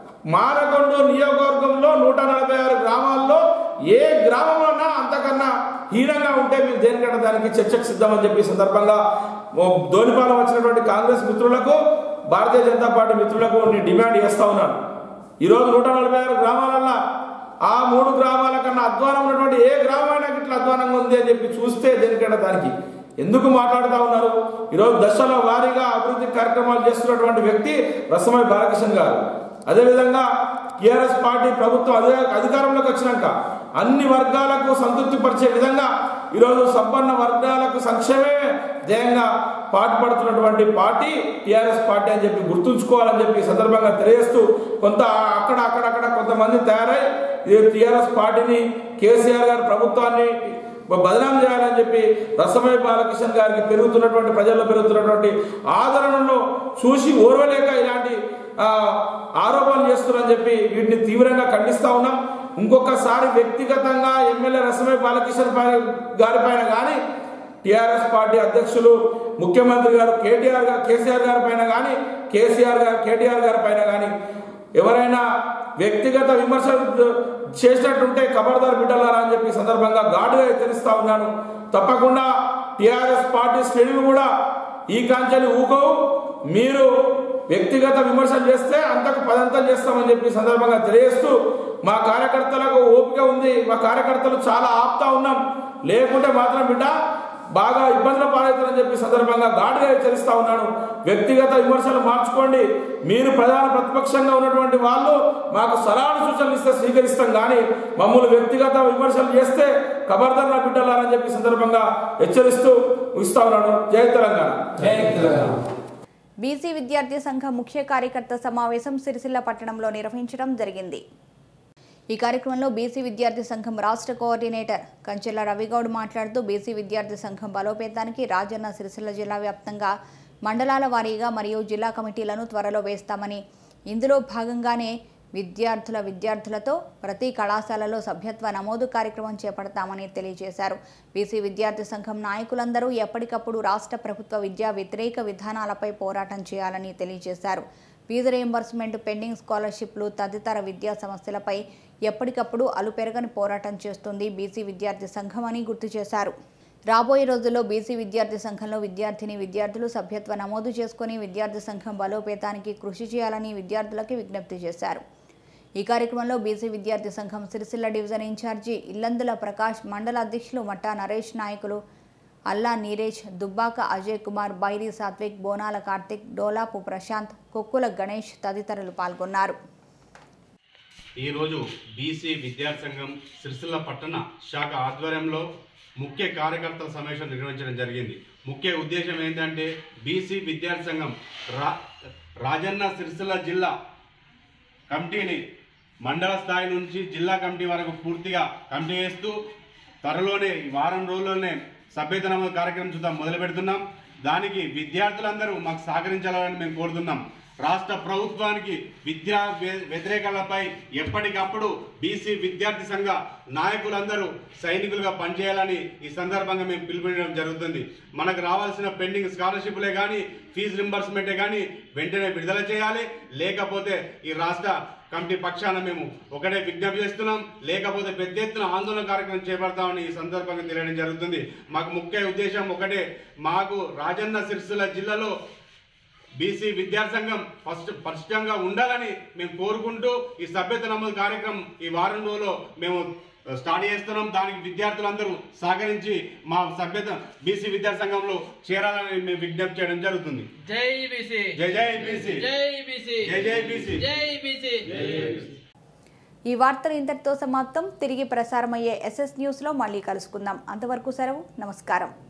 మానకొండ నియోజకవర్గంలో నూట నలభై ఆరు గ్రామాల్లో ఏ గ్రామంలోనా అంతకన్నా హీనంగా ఉంటే మేము దేనికంటే దానికి చర్చకు సిద్ధమని చెప్పి ఈ సందర్భంగా ఓ ధోనిపాలెం వచ్చినటువంటి కాంగ్రెస్ మిత్రులకు భారతీయ జనతా పార్టీ మిత్రులకు నేను డిమాండ్ చేస్తా ఉన్నాను ఈరోజు నూట నలభై ఆరు గ్రామాలల్లో ఆ మూడు గ్రామాల కన్నా అధ్వానం ఉన్నటువంటి ఏ గ్రామైనా ఇట్లా అధ్వానంగా ఉంది అని చెప్పి చూస్తే దేనికంటే దానికి ఎందుకు మాట్లాడుతూ ఉన్నారు ఈరోజు దశల వారీగా అభివృద్ధి కార్యక్రమాలు చేస్తున్నటువంటి వ్యక్తి రసమై బాలకృష్ణ గారు అదేవిధంగా టిఆర్ఎస్ పార్టీ ప్రభుత్వం అదే అధికారంలోకి వచ్చినాక అన్ని వర్గాలకు సంతృప్తి పరిచే విధంగా ఈరోజు సంపన్న వర్గాలకు సంక్షేమే ధ్యేయంగా పాటుపడుతున్నటువంటి పార్టీ టిఆర్ఎస్ పార్టీ అని చెప్పి గుర్తుంచుకోవాలని చెప్పి ఈ సందర్భంగా తెలియజేస్తూ కొంత అక్కడ అక్కడక్కడ కొంతమంది తయారై ఈ టిఆర్ఎస్ పార్టీని కేసీఆర్ గారి ప్రభుత్వాన్ని బదనాం చేయాలని చెప్పి రసమయ బాలకృష్ణ గారికి పెరుగుతున్నటువంటి ప్రజల్లో పెరుగుతున్నటువంటి ఆదరణను చూసి ఓర్వలేక ఇలాంటి ఆ, ఆరోపణలు చేస్తున్నారని చెప్పి వీటిని తీవ్రంగా ఖండిస్తా ఉన్నాం ఇంకొకసారి వ్యక్తిగతంగా ఎమ్మెల్యే రసమయ బాలకృష్ణ పై- గారి పైన కానీ టిఆర్ఎస్ పార్టీ అధ్యక్షులు ముఖ్యమంత్రి గారు కేటీఆర్ గారు కేసీఆర్ గారి పైన కానీ కేసీఆర్ గారు కేటీఆర్ గారి పైన కానీ ఎవరైనా వ్యక్తిగత విమర్శలు చేసినట్టుంటే ఖబర్దార్ బిడ్డలారా అని చెప్పి ఈ సందర్భంగా ఘాటుగా హెచ్చరిస్తా ఉన్నాను తప్పకుండా టిఆర్ఎస్ పార్టీ శ్రేణులు కూడా ఈ కాంచెలు ఊకోవు మీరు వ్యక్తిగత విమర్శలు చేస్తే అంతకు పదంతం చేస్తామని చెప్పి ఈ సందర్భంగా తెలియజేస్తూ మా కార్యకర్తలకు ఓపిక ఉంది మా కార్యకర్తలు చాలా ఆపుతా ఉన్నాం లేకుంటే మాత్రం బిడ్డ బాగా ఇబ్బందులు పాలవుతారని చెప్పి సందర్భంగా ఘాటుగా హెచ్చరిస్తా ఉన్నాను వ్యక్తిగత విమర్శలు మార్చుకోండి మీరు ప్రధాన ప్రతిపక్షంగా ఉన్నటువంటి వాళ్ళు మాకు సలహాలు సూచనలు ఇస్తే స్వీకరిస్తాం కానీ మమ్మల్ని వ్యక్తిగత విమర్శలు చేస్తే ఖబర్దార్ నా బిడ్డలారని చెప్పి సందర్భంగా హెచ్చరిస్తూ ఇస్తా ఉన్నాను జై తెలంగాణ జై తెలంగాణ బీసీ విద్యార్థి సంఘం ముఖ్య కార్యకర్త సమావేశం సిరిసిల్ల పట్టణంలో నిర్వహించడం జరిగింది ఈ కార్యక్రమంలో బీసీ విద్యార్థి సంఘం రాష్ట్ర కోఆర్డినేటర్ కంచెల రవిగౌడ్ మాట్లాడుతూ బీసీ విద్యార్థి సంఘం బలోపేతానికి రాజన్న సిరిసిల్ల జిల్లా వ్యాప్తంగా మండలాల వారీగా మరియు జిల్లా కమిటీలను త్వరలో వేస్తామని ఇందులో భాగంగానే విద్యార్థుల విద్యార్థులతో ప్రతి కళాశాలలో సభ్యత్వ నమోదు కార్యక్రమం చేపడతామని తెలియజేశారు బీసీ విద్యార్థి సంఘం నాయకులందరూ ఎప్పటికప్పుడు రాష్ట్ర ప్రభుత్వ విద్యా వ్యతిరేక విధానాలపై పోరాటం చేయాలని తెలియజేశారు ఫీజు రియంబర్స్మెంట్ పెండింగ్ స్కాలర్షిప్లు తదితర విద్యా సమస్యలపై ఎప్పటికప్పుడు అలుపెరగని పోరాటం చేస్తుంది బీసీ విద్యార్థి సంఘం అని గుర్తు చేశారు రాబోయే రోజుల్లో బీసీ విద్యార్థి సంఘంలో విద్యార్థిని విద్యార్థులు సభ్యత్వ నమోదు చేసుకుని విద్యార్థి సంఘం బలోపేతానికి కృషి చేయాలని విద్యార్థులకి విజ్ఞప్తి చేశారు ఈ కార్యక్రమంలో బీసీ విద్యార్థి సంఘం సిరిసిల్ల డివిజన్ ఇన్ఛార్జి ఇల్లందుల ప్రకాష్ మండల అధ్యక్షులు మట్టా నరేష్ నాయకులు అల్లా నీరేష్ దుబ్బాక అజయ్ కుమార్ బైరి సాత్విక్ బోనాల కార్తిక్ డోలాపు ప్రశాంత్ కొక్కుల గణేష్ తదితరులు పాల్గొన్నారు ఈరోజు బీసీ విద్యార్థి సంఘం సిరిసిల్ల పట్టణ శాఖ ఆధ్వర్యంలో ముఖ్య కార్యకర్తల సమావేశం నిర్వహించడం జరిగింది ముఖ్య ఉద్దేశం ఏంటంటే బీసీ విద్యార్థి సంఘం రా రాజన్న సిరిసిల్ల జిల్లా కమిటీని మండల స్థాయి నుంచి జిల్లా కమిటీ వరకు పూర్తిగా కమిటీ చేస్తూ త్వరలోనే ఈ వారం రోజుల్లోనే సభ్యత నమోదు కార్యక్రమం చూద్దాం మొదలు పెడుతున్నాం దానికి విద్యార్థులందరూ మాకు సహకరించాలని మేము కోరుతున్నాం రాష్ట్ర ప్రభుత్వానికి విద్యా వ్య- వ్యతిరేకలపై ఎప్పటికప్పుడు బీసీ విద్యార్థి సంఘ నాయకులందరూ సైనికులుగా పనిచేయాలని ఈ సందర్భంగా మేము పిలుపునివ్వడం జరుగుతుంది మనకు రావాల్సిన పెండింగ్ స్కాలర్షిప్లే కానీ ఫీజు రింబర్స్మెంటే కానీ వెంటనే విడుదల చేయాలి లేకపోతే ఈ రాష్ట్ర కమిటీ పక్షాన మేము ఒకటే విజ్ఞప్తి చేస్తున్నాం లేకపోతే పెద్ద ఎత్తున ఆందోళన కార్యక్రమం చేపడతామని ఈ సందర్భంగా తెలియడం జరుగుతుంది మాకు ముఖ్య ఉద్దేశం ఒకటే మాకు రాజన్న సిరిసిల్ల జిల్లాలో బీసీ విద్యార్థి సంఘం ఫస్ట్ స్పష్టంగా ఉండాలని మేము కోరుకుంటూ ఈ సభ్యత నమోదు కార్యక్రమం ఈ వారం రోజుల్లో మేము స్టార్ట్ చేస్తున్నాం దానికి విద్యార్థులందరూ సహకరించి మా సభ్యత బీసీ విద్యార్థి సంఘంలో చేరాలని మేము విజ్ఞప్తి చేయడం జరుగుతుంది జై బీసీ జై జై బీసీ జై బీసీ జై జై బీసీ జై బీసీ ఈ వార్తలు ఇంతటితో సమాప్తం తిరిగి ప్రసారమయ్యే ఎస్ఎస్ న్యూస్లో మళ్ళీ కలుసుకుందాం అంతవరకు సెలవు నమస్కారం